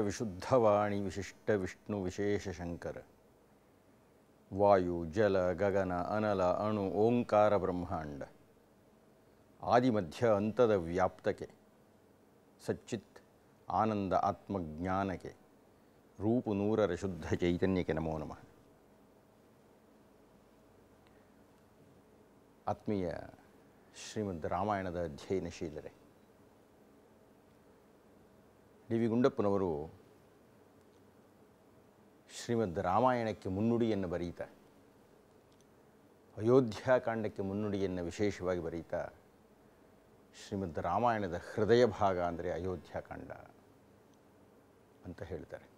ವಿಶುದ್ಧವಾಣಿ ವಿಶಿಷ್ಟ ವಿಷ್ಣು ವಿಶೇಷ ಶಂಕರ ವಾಯು ಜಲ ಗಗನ ಅನಲ ಅಣು ಓಂಕಾರ ಬ್ರಹ್ಮಾಂಡ ಆದಿಮಧ್ಯ ಅಂತದ ವ್ಯಾಪ್ತಕ್ಕೆ ಸಚ್ಚಿತ್ ಆನಂದ ಆತ್ಮಜ್ಞಾನಕ್ಕೆ ರೂಪು ನೂರರ ಶುದ್ಧ ಚೈತನ್ಯಕ್ಕೆ ನಮೋ ನಮಃ ಆತ್ಮೀಯ ಶ್ರೀಮದ್ ರಾಮಾಯಣದ ಅಧ್ಯಯನಶೀಲರೇ ಡಿ ವಿ ಗುಂಡಪ್ಪನವರು ಶ್ರೀಮದ್ ರಾಮಾಯಣಕ್ಕೆ ಮುನ್ನುಡಿಯನ್ನು ಬರೀತಾ ಅಯೋಧ್ಯಾಕಾಂಡಕ್ಕೆ ಮುನ್ನುಡಿಯನ್ನು ವಿಶೇಷವಾಗಿ ಬರೀತಾ ಶ್ರೀಮದ್ ರಾಮಾಯಣದ ಹೃದಯ ಭಾಗ ಅಂದರೆ ಅಯೋಧ್ಯಾಕಾಂಡ ಅಂತ ಹೇಳ್ತಾರೆ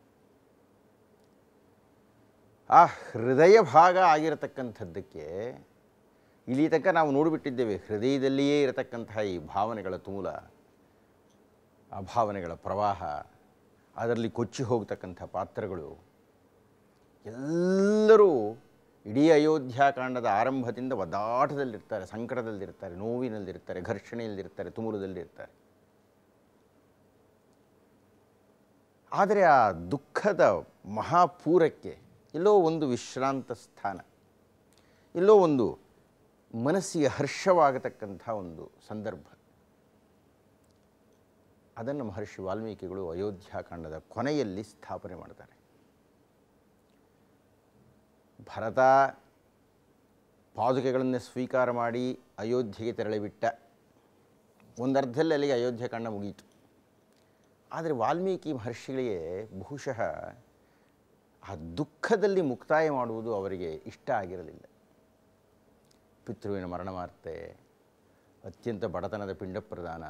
ಆ ಹೃದಯ ಭಾಗ ಆಗಿರತಕ್ಕಂಥದ್ದಕ್ಕೆ ಇಲ್ಲಿ ತನಕ ನಾವು ನೋಡಿಬಿಟ್ಟಿದ್ದೇವೆ ಹೃದಯದಲ್ಲಿಯೇ ಇರತಕ್ಕಂತಹ ಈ ಭಾವನೆಗಳ ತೂಲ ಆ ಭಾವನೆಗಳ ಪ್ರವಾಹ ಅದರಲ್ಲಿ ಕೊಚ್ಚಿ ಹೋಗ್ತಕ್ಕಂಥ ಪಾತ್ರಗಳು ಎಲ್ಲರೂ ಇಡೀ ಅಯೋಧ್ಯಾಕಾಂಡದ ಆರಂಭದಿಂದ ಒದ್ದಾಟದಲ್ಲಿರ್ತಾರೆ ಸಂಕಟದಲ್ಲಿರ್ತಾರೆ ನೋವಿನಲ್ಲಿರ್ತಾರೆ ಘರ್ಷಣೆಯಲ್ಲಿರ್ತಾರೆ ತುಮುಲದಲ್ಲಿರ್ತಾರೆ ಆದರೆ ಆ ದುಃಖದ ಮಹಾಪೂರಕ್ಕೆ ಎಲ್ಲೋ ಒಂದು ವಿಶ್ರಾಂತ ಸ್ಥಾನ ಎಲ್ಲೋ ಒಂದು ಮನಸ್ಸಿಗೆ ಹರ್ಷವಾಗತಕ್ಕಂಥ ಒಂದು ಸಂದರ್ಭ ಅದನ್ನು ಮಹರ್ಷಿ ವಾಲ್ಮೀಕಿಗಳು ಅಯೋಧ್ಯಾಕಾಂಡದ ಕೊನೆಯಲ್ಲಿ ಸ್ಥಾಪನೆ ಮಾಡ್ತಾರೆ ಭರತ ಪಾದುಕೆಗಳನ್ನು ಸ್ವೀಕಾರ ಮಾಡಿ ಅಯೋಧ್ಯೆಗೆ ತೆರಳಿಬಿಟ್ಟ ಒಂದರ್ಧದಲ್ಲಿ ಅಲ್ಲಿಗೆ ಅಯೋಧ್ಯಕಾಂಡ ಮುಗೀತು ಆದರೆ ವಾಲ್ಮೀಕಿ ಮಹರ್ಷಿಗಳಿಗೆ ಬಹುಶಃ ಆ ದುಃಖದಲ್ಲಿ ಮುಕ್ತಾಯ ಮಾಡುವುದು ಅವರಿಗೆ ಇಷ್ಟ ಆಗಿರಲಿಲ್ಲ ಪಿತೃವಿನ ಮರಣ ವಾರ್ತೆ ಅತ್ಯಂತ ಬಡತನದ ಪಿಂಡ ಪ್ರದಾನ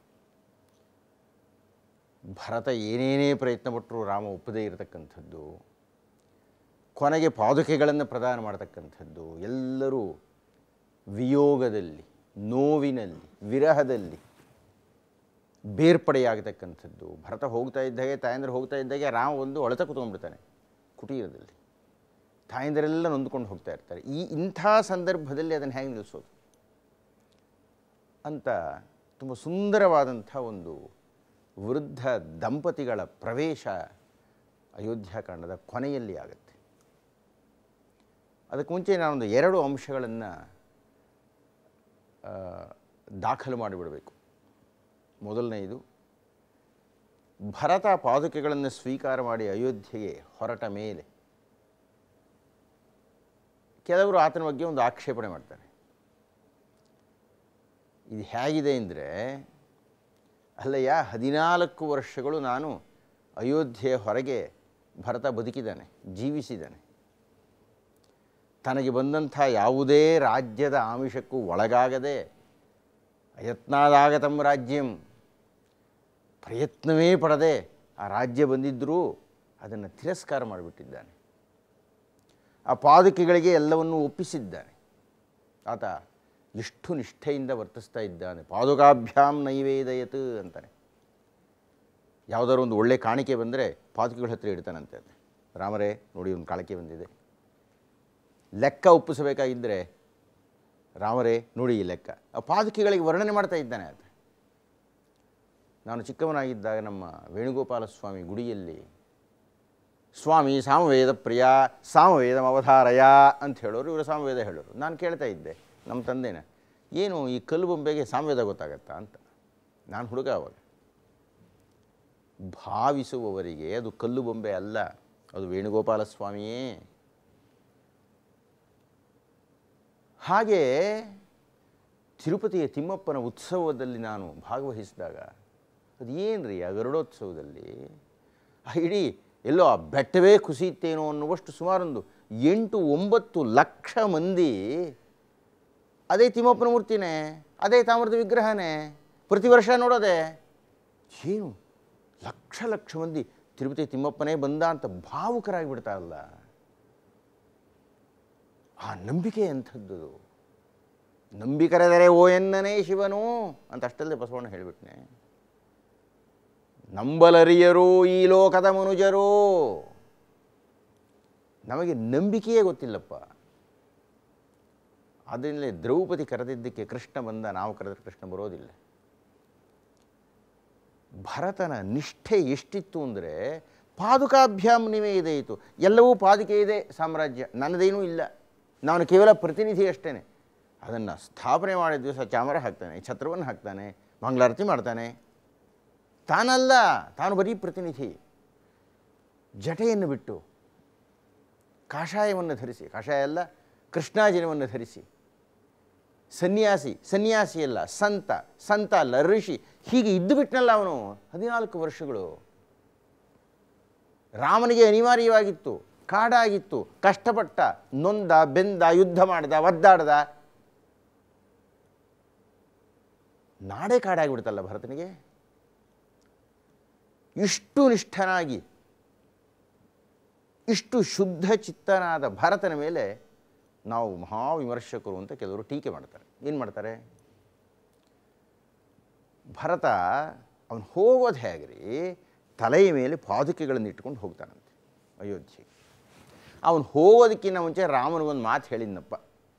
ಭರತ ಏನೇನೇ ಪ್ರಯತ್ನ ಪಟ್ಟರೂ ರಾಮ ಒಪ್ಪದೇ ಇರತಕ್ಕಂಥದ್ದು ಕೊನೆಗೆ ಪಾದುಕೆಗಳನ್ನು ಪ್ರದಾನ ಮಾಡತಕ್ಕಂಥದ್ದು ಎಲ್ಲರೂ ವಿಯೋಗದಲ್ಲಿ ನೋವಿನಲ್ಲಿ ವಿರಹದಲ್ಲಿ ಬೇರ್ಪಡೆಯಾಗತಕ್ಕಂಥದ್ದು ಭರತ ಹೋಗ್ತಾ ಇದ್ದಾಗೆ ತಾಯಂದ್ರೆ ಹೋಗ್ತಾ ಇದ್ದಾಗೆ ರಾಮ ಒಂದು ಅಳತ ಕೂತ್ಕೊಂಡ್ಬಿಡ್ತಾನೆ ಕುಟೀರದಲ್ಲಿ ತಾಯಂದರೆಲ್ಲ ನೊಂದ್ಕೊಂಡು ಹೋಗ್ತಾ ಇರ್ತಾರೆ ಈ ಇಂಥ ಸಂದರ್ಭದಲ್ಲಿ ಅದನ್ನು ಹೇಗೆ ನಿಲ್ಲಿಸೋದು ಅಂತ ತುಂಬ ಸುಂದರವಾದಂಥ ಒಂದು ವೃದ್ಧ ದಂಪತಿಗಳ ಪ್ರವೇಶ ಅಯೋಧ್ಯಾಕಾಂಡದ ಕೊನೆಯಲ್ಲಿ ಆಗುತ್ತೆ ಅದಕ್ಕೆ ಮುಂಚೆ ನಾನೊಂದು ಎರಡು ಅಂಶಗಳನ್ನು ದಾಖಲು ಮಾಡಿಬಿಡಬೇಕು ಮೊದಲನೆಯದು ಭರತ ಪಾದುಕೆಗಳನ್ನು ಸ್ವೀಕಾರ ಮಾಡಿ ಅಯೋಧ್ಯೆಗೆ ಹೊರಟ ಮೇಲೆ ಕೆಲವರು ಆತನ ಬಗ್ಗೆ ಒಂದು ಆಕ್ಷೇಪಣೆ ಮಾಡ್ತಾರೆ ಇದು ಹೇಗಿದೆ ಅಂದರೆ ಅಲ್ಲಯ್ಯ ಹದಿನಾಲ್ಕು ವರ್ಷಗಳು ನಾನು ಅಯೋಧ್ಯೆಯ ಹೊರಗೆ ಭರತ ಬದುಕಿದ್ದಾನೆ ಜೀವಿಸಿದ್ದಾನೆ ತನಗೆ ಬಂದಂಥ ಯಾವುದೇ ರಾಜ್ಯದ ಆಮಿಷಕ್ಕೂ ಒಳಗಾಗದೆ ಅಯತ್ನಾದಾಗತಂ ರಾಜ್ಯಂ ಪ್ರಯತ್ನವೇ ಪಡದೆ ಆ ರಾಜ್ಯ ಬಂದಿದ್ದರೂ ಅದನ್ನು ತಿರಸ್ಕಾರ ಮಾಡಿಬಿಟ್ಟಿದ್ದಾನೆ ಆ ಪಾದುಕೆಗಳಿಗೆ ಎಲ್ಲವನ್ನೂ ಒಪ್ಪಿಸಿದ್ದಾನೆ ಆತ ಎಷ್ಟು ನಿಷ್ಠೆಯಿಂದ ವರ್ತಿಸ್ತಾ ಇದ್ದಾನೆ ಪಾದುಕಾಭ್ಯಾಂ ನೈವೇದಯತ್ ಅಂತಾನೆ ಯಾವುದಾದ್ರು ಒಂದು ಒಳ್ಳೆ ಕಾಣಿಕೆ ಬಂದರೆ ಪಾದುಕೆಗಳ ಹತ್ರ ಇಡ್ತಾನಂತೆ ಅದು ರಾಮರೇ ನೋಡಿ ಒಂದು ಕಾಣಿಕೆ ಬಂದಿದೆ ಲೆಕ್ಕ ಒಪ್ಪಿಸಬೇಕಾಗಿದ್ದರೆ ರಾಮರೇ ನೋಡಿ ಈ ಲೆಕ್ಕ ಆ ಪಾದುಕೆಗಳಿಗೆ ವರ್ಣನೆ ಮಾಡ್ತಾ ಇದ್ದಾನೆ ಅದು ನಾನು ಚಿಕ್ಕವನಾಗಿದ್ದಾಗ ನಮ್ಮ ವೇಣುಗೋಪಾಲ ಸ್ವಾಮಿ ಗುಡಿಯಲ್ಲಿ ಸ್ವಾಮಿ ಸಾಮವೇದ ಪ್ರಿಯ ಸಾಮವೇದ ಅವಧಾರಯ ಅಂತ ಹೇಳೋರು ಇವರು ಸಾಮವೇದ ಹೇಳೋರು ನಾನು ಕೇಳ್ತಾ ಇದ್ದೆ ನಮ್ಮ ತಂದೆನ ಏನು ಈ ಕಲ್ಲು ಬೊಂಬೆಗೆ ಸಾಮವೇದ ಗೊತ್ತಾಗತ್ತಾ ಅಂತ ನಾನು ಹುಡುಗ ಅವಾಗ ಭಾವಿಸುವವರಿಗೆ ಅದು ಕಲ್ಲು ಬೊಂಬೆ ಅಲ್ಲ ಅದು ವೇಣುಗೋಪಾಲ ಸ್ವಾಮಿಯೇ ಹಾಗೆ ತಿರುಪತಿಯ ತಿಮ್ಮಪ್ಪನ ಉತ್ಸವದಲ್ಲಿ ನಾನು ಭಾಗವಹಿಸಿದಾಗ ಅದು ಏನು ರೀ ಆ ಗರುಡೋತ್ಸವದಲ್ಲಿ ಆ ಇಡೀ ಎಲ್ಲೋ ಆ ಬೆಟ್ಟವೇ ಕುಸಿಯುತ್ತೇನೋ ಅನ್ನುವಷ್ಟು ಸುಮಾರೊಂದು ಎಂಟು ಒಂಬತ್ತು ಲಕ್ಷ ಮಂದಿ ಅದೇ ತಿಮ್ಮಪ್ಪನ ಮೂರ್ತಿನೇ ಅದೇ ತಾಮ್ರದ ವಿಗ್ರಹನೇ ಪ್ರತಿ ವರ್ಷ ನೋಡೋದೆ ಏನು ಲಕ್ಷ ಲಕ್ಷ ಮಂದಿ ತಿರುಪತಿ ತಿಮ್ಮಪ್ಪನೇ ಬಂದ ಅಂತ ಭಾವುಕರಾಗಿ ಬಿಡ್ತಾರಲ್ಲ ಆ ನಂಬಿಕೆ ಎಂಥದ್ದು ನಂಬಿಕರೆದರೆ ಓ ಎನ್ನನೇ ಶಿವನು ಅಂತ ಅಷ್ಟಲ್ಲದೆ ಬಸವಣ್ಣ ಹೇಳಿಬಿಟ್ನೆ ನಂಬಲರಿಯರು ಈ ಲೋಕದ ಮನುಜರು ನಮಗೆ ನಂಬಿಕೆಯೇ ಗೊತ್ತಿಲ್ಲಪ್ಪ ಅದರಿಂದಲೇ ದ್ರೌಪದಿ ಕರೆದಿದ್ದಕ್ಕೆ ಕೃಷ್ಣ ಬಂದ ನಾವು ಕರೆದ್ರೆ ಕೃಷ್ಣ ಬರೋದಿಲ್ಲ ಭರತನ ನಿಷ್ಠೆ ಎಷ್ಟಿತ್ತು ಅಂದರೆ ಪಾದುಕಾಭ್ಯಾಂ ನಿವೇದಯಿತು ಎಲ್ಲವೂ ಪಾದುಕೆ ಇದೆ ಸಾಮ್ರಾಜ್ಯ ನನ್ನದೇನೂ ಇಲ್ಲ ನಾನು ಕೇವಲ ಪ್ರತಿನಿಧಿ ಅಷ್ಟೇ ಅದನ್ನು ಸ್ಥಾಪನೆ ಮಾಡಿದ ದಿವಸ ಚಾಮರ ಹಾಕ್ತಾನೆ ಛತ್ರವನ್ನು ಹಾಕ್ತಾನೆ ಮಂಗಳಾರತಿ ಮಾಡ್ತಾನೆ ತಾನಲ್ಲ ತಾನು ಬರೀ ಪ್ರತಿನಿಧಿ ಜಟೆಯನ್ನು ಬಿಟ್ಟು ಕಾಷಾಯವನ್ನು ಧರಿಸಿ ಕಾಷಾಯ ಅಲ್ಲ ಕೃಷ್ಣಾಜಿನವನ್ನು ಧರಿಸಿ ಸನ್ಯಾಸಿ ಸನ್ಯಾಸಿ ಅಲ್ಲ ಸಂತ ಸಂತ ಅಲ್ಲ ಋಷಿ ಹೀಗೆ ಇದ್ದು ಬಿಟ್ನಲ್ಲ ಅವನು ಹದಿನಾಲ್ಕು ವರ್ಷಗಳು ರಾಮನಿಗೆ ಅನಿವಾರ್ಯವಾಗಿತ್ತು ಕಾಡಾಗಿತ್ತು ಕಷ್ಟಪಟ್ಟ ನೊಂದ ಬೆಂದ ಯುದ್ಧ ಮಾಡ್ದ ಒದ್ದಾಡ್ದ ನಾಡೇ ಕಾಡಾಗಿಬಿಡ್ತಲ್ಲ ಭರತನಿಗೆ ಇಷ್ಟು ನಿಷ್ಠನಾಗಿ ಇಷ್ಟು ಶುದ್ಧ ಚಿತ್ತನಾದ ಭರತನ ಮೇಲೆ ನಾವು ಮಹಾವಿಮರ್ಶಕರು ಅಂತ ಕೆಲವರು ಟೀಕೆ ಮಾಡ್ತಾರೆ ಏನು ಮಾಡ್ತಾರೆ ಭರತ ಅವನು ಹೋಗೋದು ಹೇಗ್ರಿ ತಲೆಯ ಮೇಲೆ ಪಾದುಕೆಗಳನ್ನು ಇಟ್ಕೊಂಡು ಹೋಗ್ತಾನಂತೆ ಅಯೋಧ್ಯೆಗೆ ಅವನು ಹೋಗೋದಕ್ಕಿಂತ ಮುಂಚೆ ರಾಮನಿಗೊಂದು ಮಾತು ಹೇಳಿದ್ನಪ್ಪ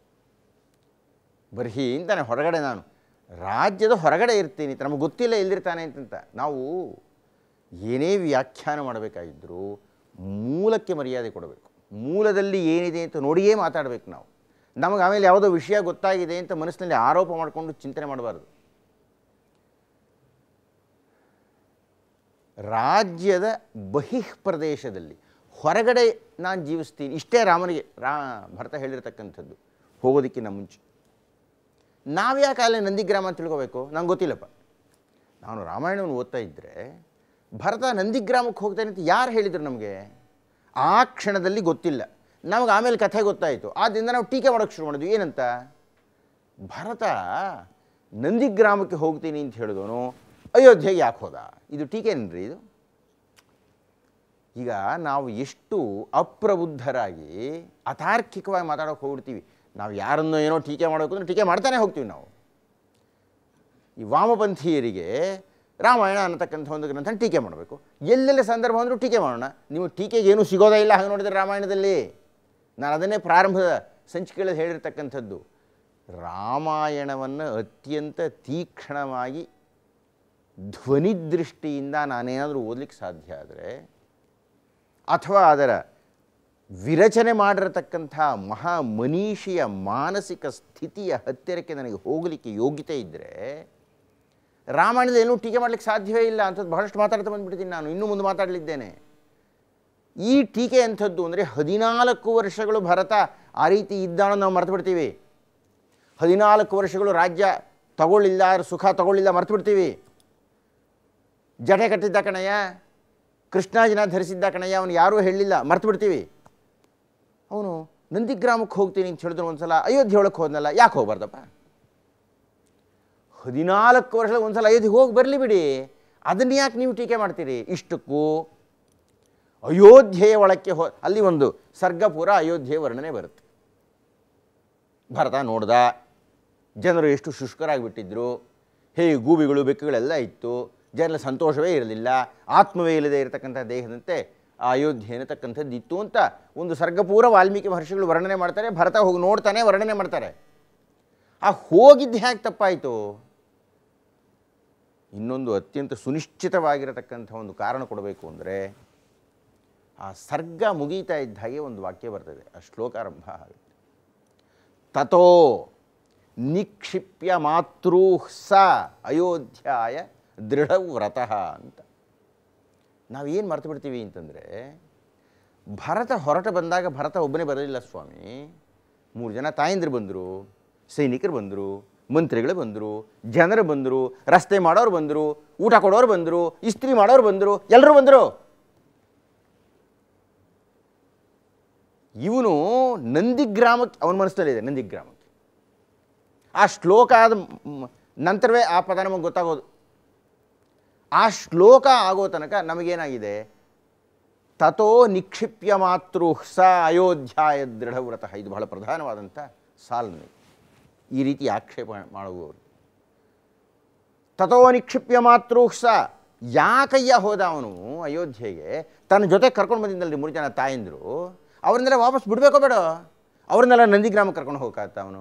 ಬರ್ಹಿ ಅಂತಾನೆ ಹೊರಗಡೆ ನಾನು ರಾಜ್ಯದ ಹೊರಗಡೆ ಇರ್ತೀನಿ ಅಂತ ನಮಗೆ ಗೊತ್ತಿಲ್ಲ ಎಲ್ಲಿರ್ತಾನೆ ಅಂತಂತ ನಾವು ಏನೇ ವ್ಯಾಖ್ಯಾನ ಮಾಡಬೇಕಾಗಿದ್ದರೂ ಮೂಲಕ್ಕೆ ಮರ್ಯಾದೆ ಕೊಡಬೇಕು ಮೂಲದಲ್ಲಿ ಏನಿದೆ ಅಂತ ನೋಡಿಯೇ ಮಾತಾಡಬೇಕು ನಾವು ನಮಗೆ ಆಮೇಲೆ ಯಾವುದೋ ವಿಷಯ ಗೊತ್ತಾಗಿದೆ ಅಂತ ಮನಸ್ಸಿನಲ್ಲಿ ಆರೋಪ ಮಾಡಿಕೊಂಡು ಚಿಂತನೆ ಮಾಡಬಾರ್ದು ರಾಜ್ಯದ ಬಹಿಃ ಪ್ರದೇಶದಲ್ಲಿ ಹೊರಗಡೆ ನಾನು ಜೀವಿಸ್ತೀನಿ ಇಷ್ಟೇ ರಾಮನಿಗೆ ರಾ ಭರತ ಹೇಳಿರ್ತಕ್ಕಂಥದ್ದು ಹೋಗೋದಕ್ಕಿಂತ ಮುಂಚೆ ನಾವ್ಯಾಕೆ ಅಲ್ಲಿ ನಂದಿಗ್ರಾಮ ಅಂತ ತಿಳ್ಕೋಬೇಕು ನಂಗೆ ಗೊತ್ತಿಲ್ಲಪ್ಪ ನಾನು ರಾಮಾಯಣವನ್ನು ಓದ್ತಾ ಇದ್ದರೆ ಭರತ ನಂದಿಗ್ರಾಮಕ್ಕೆ ಹೋಗ್ತಾನೆ ಅಂತ ಯಾರು ಹೇಳಿದರು ನಮಗೆ ಆ ಕ್ಷಣದಲ್ಲಿ ಗೊತ್ತಿಲ್ಲ ನಮಗೆ ಆಮೇಲೆ ಕಥೆ ಗೊತ್ತಾಯಿತು ಆದ್ದರಿಂದ ನಾವು ಟೀಕೆ ಮಾಡೋಕ್ಕೆ ಶುರು ಮಾಡಿದ್ವಿ ಏನಂತ ಭರತ ನಂದಿಗ್ರಾಮಕ್ಕೆ ಹೋಗ್ತೀನಿ ಅಂತ ಹೇಳಿದವನು ಅಯೋಧ್ಯೆಗೆ ಯಾಕೆ ಹೋದ ಇದು ಟೀಕೆನ್ರಿ ಇದು ಈಗ ನಾವು ಎಷ್ಟು ಅಪ್ರಬುದ್ಧರಾಗಿ ಅತಾರ್ಕಿಕವಾಗಿ ಮಾತಾಡೋಕೆ ಹೋಗ್ಬಿಡ್ತೀವಿ ನಾವು ಯಾರನ್ನೋ ಏನೋ ಟೀಕೆ ಮಾಡೋಕೆ ಅಂದ್ರೆ ಟೀಕೆ ಮಾಡ್ತಾನೆ ಹೋಗ್ತೀವಿ ನಾವು ಈ ವಾಮಪಂಥೀಯರಿಗೆ ರಾಮಾಯಣ ಅನ್ನತಕ್ಕಂಥ ಒಂದು ಗ್ರಂಥ ಟೀಕೆ ಮಾಡಬೇಕು ಎಲ್ಲೆಲ್ಲಿ ಸಂದರ್ಭ ಅಂದರೂ ಟೀಕೆ ಮಾಡೋಣ ನೀವು ಟೀಕೆಗೆ ಏನೂ ಸಿಗೋದೇ ಇಲ್ಲ ಹಾಗೆ ನೋಡಿದರೆ ರಾಮಾಯಣದಲ್ಲಿ ನಾನು ಅದನ್ನೇ ಪ್ರಾರಂಭದ ಸಂಚಿಕೆಗಳಲ್ಲಿ ಹೇಳಿರ್ತಕ್ಕಂಥದ್ದು ರಾಮಾಯಣವನ್ನು ಅತ್ಯಂತ ತೀಕ್ಷ್ಣವಾಗಿ ಧ್ವನಿದೃಷ್ಟಿಯಿಂದ ನಾನೇನಾದರೂ ಓದಲಿಕ್ಕೆ ಸಾಧ್ಯ ಆದರೆ ಅಥವಾ ಅದರ ವಿರಚನೆ ಮಾಡಿರತಕ್ಕಂಥ ಮಹಾ ಮನೀಷಿಯ ಮಾನಸಿಕ ಸ್ಥಿತಿಯ ಹತ್ತಿರಕ್ಕೆ ನನಗೆ ಹೋಗಲಿಕ್ಕೆ ಯೋಗ್ಯತೆ ಇದ್ದರೆ ರಾಮಾಯಣದ ಏನೂ ಟೀಕೆ ಮಾಡಲಿಕ್ಕೆ ಸಾಧ್ಯವೇ ಇಲ್ಲ ಅಂಥದ್ದು ಬಹಳಷ್ಟು ಮಾತಾಡ್ತಾ ಬಂದುಬಿಡ್ತೀನಿ ನಾನು ಇನ್ನೂ ಮುಂದೆ ಮಾತಾಡಲಿದ್ದೇನೆ ಈ ಟೀಕೆ ಅಂಥದ್ದು ಅಂದರೆ ಹದಿನಾಲ್ಕು ವರ್ಷಗಳು ಭರತ ಆ ರೀತಿ ಇದ್ದಾನೋ ನಾವು ಮರೆತು ಬಿಡ್ತೀವಿ ಹದಿನಾಲ್ಕು ವರ್ಷಗಳು ರಾಜ್ಯ ತಗೊಳ್ಳಿಲ್ಲ ಸುಖ ತಗೊಳ್ಳಿಲ್ಲ ಮರೆತು ಬಿಡ್ತೀವಿ ಜಟೆ ಕಟ್ಟಿದ್ದ ಕಣಯ್ಯ ಕೃಷ್ಣಾಜಿನ ಧರಿಸಿದ್ದ ಕಣಯ್ಯ ಅವನು ಯಾರೂ ಹೇಳಲಿಲ್ಲ ಮರ್ತು ಬಿಡ್ತೀವಿ ಅವನು ನಂದಿಗ್ರಾಮಕ್ಕೆ ಹೋಗ್ತೀನಿ ಅಂತ ಹೇಳಿದ್ರು ಒಂದು ಸಲ ಅಯೋಧ್ಯೆ ಒಳಗೆ ಹೋದ್ನಲ್ಲ ಯಾಕೆ ಹೋಗ್ಬಾರ್ದಪ್ಪ ಹದಿನಾಲ್ಕು ವರ್ಷದ ಒಂದು ಸಲ ಅಯೋಧ್ಯೆಗೆ ಹೋಗಿ ಬರಲಿ ಬಿಡಿ ಅದನ್ನು ಯಾಕೆ ನೀವು ಟೀಕೆ ಮಾಡ್ತೀರಿ ಇಷ್ಟಕ್ಕೂ ಅಯೋಧ್ಯೆಯ ಒಳಕ್ಕೆ ಹೋ ಅಲ್ಲಿ ಒಂದು ಸರ್ಗಪುರ ಅಯೋಧ್ಯೆ ವರ್ಣನೆ ಬರುತ್ತೆ ಭರತ ನೋಡ್ದ ಜನರು ಎಷ್ಟು ಶುಷ್ಕರಾಗಿಬಿಟ್ಟಿದ್ರು ಹೇ ಗೂಬಿಗಳು ಬೆಕ್ಕುಗಳೆಲ್ಲ ಇತ್ತು ಜನರ ಸಂತೋಷವೇ ಇರಲಿಲ್ಲ ಆತ್ಮವೇ ಇಲ್ಲದೆ ಇರತಕ್ಕಂಥ ದೇಹದಂತೆ ಆ ಅಯೋಧ್ಯೆ ಅನ್ನತಕ್ಕಂಥದ್ದು ಇತ್ತು ಅಂತ ಒಂದು ಸರ್ಗಪೂರ ವಾಲ್ಮೀಕಿ ಮಹರ್ಷಿಗಳು ವರ್ಣನೆ ಮಾಡ್ತಾರೆ ಭರತ ಹೋಗಿ ನೋಡ್ತಾನೆ ವರ್ಣನೆ ಮಾಡ್ತಾರೆ ಆ ಹೋಗಿದ್ದು ಹೇಗೆ ತಪ್ಪಾಯಿತು ಇನ್ನೊಂದು ಅತ್ಯಂತ ಸುನಿಶ್ಚಿತವಾಗಿರತಕ್ಕಂಥ ಒಂದು ಕಾರಣ ಕೊಡಬೇಕು ಅಂದರೆ ಆ ಸರ್ಗ ಮುಗೀತಾ ಇದ್ದ ಹಾಗೆ ಒಂದು ವಾಕ್ಯ ಬರ್ತದೆ ಆ ಶ್ಲೋಕ ಆರಂಭ ಆಗುತ್ತೆ ತಥೋ ನಿಕ್ಷಿಪ್ಯ ಮಾತೃ ಸ ಅಯೋಧ್ಯಾಯ ದೃಢವ್ರತಃ ಅಂತ ನಾವೇನು ಮರ್ತು ಬಿಡ್ತೀವಿ ಅಂತಂದರೆ ಭರತ ಹೊರಟ ಬಂದಾಗ ಭರತ ಒಬ್ಬನೇ ಬರಲಿಲ್ಲ ಸ್ವಾಮಿ ಮೂರು ಜನ ತಾಯಂದಿರು ಬಂದರು ಸೈನಿಕರು ಬಂದರು ಮಂತ್ರಿಗಳು ಬಂದರು ಜನರು ಬಂದರು ರಸ್ತೆ ಮಾಡೋರು ಬಂದರು ಊಟ ಕೊಡೋರು ಬಂದರು ಇಸ್ತ್ರಿ ಮಾಡೋರು ಬಂದರು ಎಲ್ಲರೂ ಬಂದರು ಇವನು ನಂದಿಗ್ರಾಮಕ್ಕೆ ಅವನ ಮನಸ್ಸಲ್ಲಿದೆ ನಂದಿಗ್ರಾಮಕ್ಕೆ ಆ ಶ್ಲೋಕ ಆದ ಮ್- ನಂತರವೇ ಆ ಪದ ನಮಗೆ ಗೊತ್ತಾಗೋದು ಆ ಶ್ಲೋಕ ಆಗೋ ತನಕ ನಮಗೇನಾಗಿದೆ ತಥೋ ನಿಕ್ಷಿಪ್ಯ ಮಾತೃ ಸ ಅಯೋಧ್ಯಾಯ ದೃಢವ್ರತಃ ಇದು ಬಹಳ ಪ್ರಧಾನವಾದಂಥ ಸಾಲನೆ ಈ ರೀತಿ ಆಕ್ಷೇಪ ಮಾಡುವವರು ತಥೋ ನಿಕ್ಷಿಪ್ಯ ಮಾತೃ ಸ ಯಾಕಯ್ಯ ಹೋದ ಅವನು ಅಯೋಧ್ಯೆಗೆ ತನ್ನ ಜೊತೆ ಕರ್ಕೊಂಡು ಬಂದಿದ್ದಲ್ರಿ ಮೂರು ಜನ ತಾಯಂದರು ಅವ್ರನ್ನೆಲ್ಲ ವಾಪಸ್ ಬಿಡಬೇಕೋ ಬೇಡ ಅವ್ರನ್ನೆಲ್ಲ ನಂದಿಗ್ರಾಮಕ್ಕೆ ಕರ್ಕೊಂಡು ಹೋಗತ್ತ ಅವನು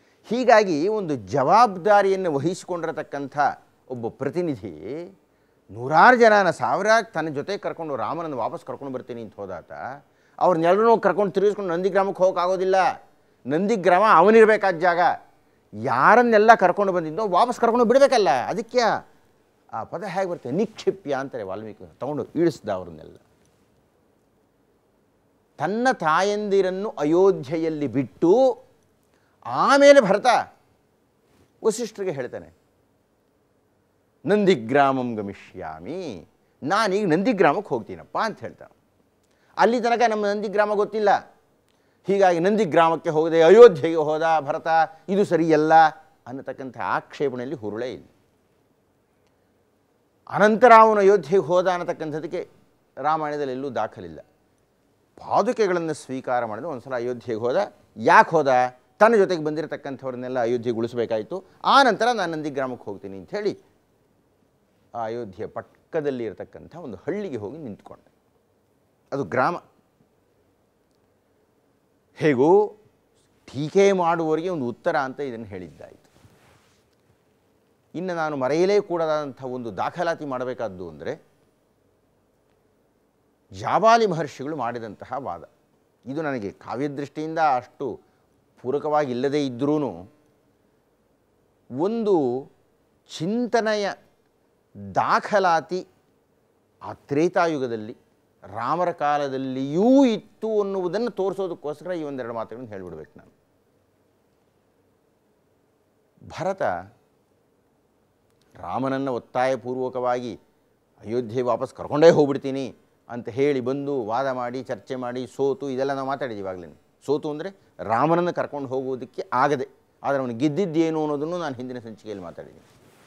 ಹೀಗಾಗಿ ಒಂದು ಜವಾಬ್ದಾರಿಯನ್ನು ವಹಿಸಿಕೊಂಡಿರತಕ್ಕಂಥ ಒಬ್ಬ ಪ್ರತಿನಿಧಿ ನೂರಾರು ಜನನ ಸಾವಿರಾರು ತನ್ನ ಜೊತೆ ಕರ್ಕೊಂಡು ರಾಮನನ್ನು ವಾಪಸ್ ಕರ್ಕೊಂಡು ಬರ್ತೀನಿ ಅಂತ ಹೋದಾತ ಅವ್ರನ್ನೆಲ್ಲರೂ ಕರ್ಕೊಂಡು ತಿರುಗಿಸ್ಕೊಂಡು ನಂದಿಗ್ರಾಮಕ್ಕೆ ಹೋಗೋಕ್ಕಾಗೋದಿಲ್ಲ ನಂದಿಗ್ರಾಮ ಅವನಿರಬೇಕಾದ ಜಾಗ ಯಾರನ್ನೆಲ್ಲ ಕರ್ಕೊಂಡು ಬಂದಿದ್ದೋ ವಾಪಸ್ ಕರ್ಕೊಂಡು ಬಿಡಬೇಕಲ್ಲ ಅದಕ್ಕೆ ಆ ಪದ ಹೇಗೆ ಬರುತ್ತೆ ನಿಕ್ಷಿಪ್ಯ ಅಂತಾರೆ ವಾಲ್ಮೀಕಿ ತಗೊಂಡು ಇಳಿಸ್ದ ಅವ್ರನ್ನೆಲ್ಲ ತನ್ನ ತಾಯಂದಿರನ್ನು ಅಯೋಧ್ಯೆಯಲ್ಲಿ ಬಿಟ್ಟು ಆಮೇಲೆ ಭರತ ವಸಿಷ್ಠರಿಗೆ ಹೇಳ್ತಾನೆ ನಂದಿಗ್ರಾಮಂ ಗಮಿಷ್ಯಾಮಿ ನಾನೀಗ ನಂದಿಗ್ರಾಮಕ್ಕೆ ಹೋಗ್ತೀನಪ್ಪ ಅಂತ ಹೇಳ್ತಾನೆ ಅಲ್ಲಿ ತನಕ ನಮ್ಮ ನಂದಿಗ್ರಾಮ ಗೊತ್ತಿಲ್ಲ ಹೀಗಾಗಿ ನಂದಿಗ್ರಾಮಕ್ಕೆ ಹೋಗದೆ ಅಯೋಧ್ಯೆಗೆ ಹೋದ ಭರತ ಇದು ಸರಿಯಲ್ಲ ಅನ್ನತಕ್ಕಂಥ ಆಕ್ಷೇಪಣೆಯಲ್ಲಿ ಹುರುಳೇ ಇಲ್ಲ ಅನಂತರ ಅವನು ಅಯೋಧ್ಯೆಗೆ ಹೋದ ಅನ್ನತಕ್ಕಂಥದ್ದಕ್ಕೆ ರಾಮಾಯಣದಲ್ಲಿ ಎಲ್ಲೂ ದಾಖಲಿಲ್ಲ ಪಾದುಕೆಗಳನ್ನು ಸ್ವೀಕಾರ ಮಾಡಿದ ಒಂದು ಸಲ ಅಯೋಧ್ಯೆಗೆ ಹೋದ ಯಾಕೆ ಹೋದ ತನ್ನ ಜೊತೆಗೆ ಬಂದಿರತಕ್ಕಂಥವ್ರನ್ನೆಲ್ಲ ಅಯೋಧ್ಯೆಗೆ ಉಳಿಸಬೇಕಾಯಿತು ಆ ನಂತರ ನಾನು ನಂದಿಗ್ರಾಮಕ್ಕೆ ಹೋಗ್ತೀನಿ ಅಂಥೇಳಿ ಆ ಅಯೋಧ್ಯೆಯ ಪಕ್ಕದಲ್ಲಿ ಇರತಕ್ಕಂಥ ಒಂದು ಹಳ್ಳಿಗೆ ಹೋಗಿ ನಿಂತ್ಕೊಂಡೆ ಅದು ಗ್ರಾಮ ಹೇಗೂ ಟೀಕೆ ಮಾಡುವವರಿಗೆ ಒಂದು ಉತ್ತರ ಅಂತ ಇದನ್ನು ಹೇಳಿದ್ದಾಯಿತು ಇನ್ನು ನಾನು ಮರೆಯಲೇ ಕೂಡದಂಥ ಒಂದು ದಾಖಲಾತಿ ಮಾಡಬೇಕಾದ್ದು ಅಂದರೆ ಜಾಬಾಲಿ ಮಹರ್ಷಿಗಳು ಮಾಡಿದಂತಹ ವಾದ ಇದು ನನಗೆ ಕಾವ್ಯದೃಷ್ಟಿಯಿಂದ ಅಷ್ಟು ಪೂರಕವಾಗಿಲ್ಲದೇ ಇದ್ದರೂ ಒಂದು ಚಿಂತನೆಯ ದಾಖಲಾತಿ ಆ ತ್ರೇತಾಯುಗದಲ್ಲಿ ರಾಮರ ಕಾಲದಲ್ಲಿಯೂ ಇತ್ತು ಅನ್ನುವುದನ್ನು ತೋರಿಸೋದಕ್ಕೋಸ್ಕರ ಈ ಒಂದೆರಡು ಮಾತುಗಳನ್ನು ಹೇಳಿಬಿಡ್ಬೇಕು ನಾನು ಭರತ ರಾಮನನ್ನು ಒತ್ತಾಯಪೂರ್ವಕವಾಗಿ ಅಯೋಧ್ಯೆ ವಾಪಸ್ ಕರ್ಕೊಂಡೇ ಹೋಗ್ಬಿಡ್ತೀನಿ ಅಂತ ಹೇಳಿ ಬಂದು ವಾದ ಮಾಡಿ ಚರ್ಚೆ ಮಾಡಿ ಸೋತು ಇದೆಲ್ಲ ನಾವು ಮಾತಾಡಿದ್ದೀವಿ ಇವಾಗಲೇ ಸೋತು ಅಂದರೆ ರಾಮನನ್ನು ಕರ್ಕೊಂಡು ಹೋಗುವುದಕ್ಕೆ ಆಗದೆ ಆದರೆ ಅವನು ಗೆದ್ದಿದ್ದೇನು ಅನ್ನೋದನ್ನು ನಾನು ಹಿಂದಿನ ಸಂಚಿಕೆಯಲ್ಲಿ ಮಾತಾಡಿದ್ದೀನಿ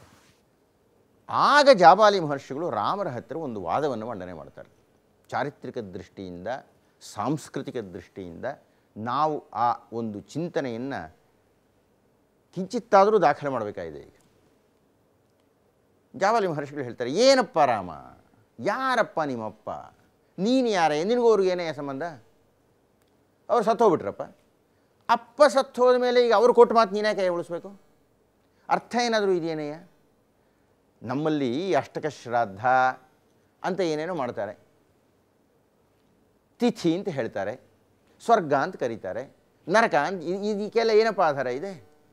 ಆಗ ಜಾಬಾಲಿ ಮಹರ್ಷಿಗಳು ರಾಮರ ಹತ್ತಿರ ಒಂದು ವಾದವನ್ನು ಮಂಡನೆ ಮಾಡ್ತಾರೆ ಚಾರಿತ್ರಿಕ ದೃಷ್ಟಿಯಿಂದ ಸಾಂಸ್ಕೃತಿಕ ದೃಷ್ಟಿಯಿಂದ ನಾವು ಆ ಒಂದು ಚಿಂತನೆಯನ್ನು ಕಿಂಚಿತ್ತಾದರೂ ದಾಖಲೆ ಮಾಡಬೇಕಾಗಿದೆ ಈಗ ಜಾಬಾಲಿ ಮಹರ್ಷಿಗಳು ಹೇಳ್ತಾರೆ ಏನಪ್ಪ ರಾಮ ಯಾರಪ್ಪ ನಿಮ್ಮಪ್ಪ ನೀನು ಯಾರೇ ನಿನಗೂ ಅವ್ರಿಗೆ ಏನೇ ಸಂಬಂಧ ಅವ್ರು ಸತ್ತೋಗ್ಬಿಟ್ರಪ್ಪ ಅಪ್ಪ ಸತ್ತು ಹೋದ ಮೇಲೆ ಈಗ ಅವ್ರು ಕೊಟ್ಟು ಮಾತು ನೀನೇ ಕೈ ಉಳಿಸ್ಬೇಕು ಅರ್ಥ ಏನಾದರೂ ಇದೆಯೇನಯ್ಯ ನಮ್ಮಲ್ಲಿ ಅಷ್ಟಕ ಶ್ರಾದ್ದ ಅಂತ ಏನೇನೋ ಮಾಡ್ತಾರೆ ತಿಥಿ ಅಂತ ಹೇಳ್ತಾರೆ ಸ್ವರ್ಗ ಅಂತ ಕರೀತಾರೆ ನರಕ ಅಂತ ಇ- ಇದಕ್ಕೆಲ್ಲ ಏನಪ್ಪ ಆಧಾರ ಇದೆ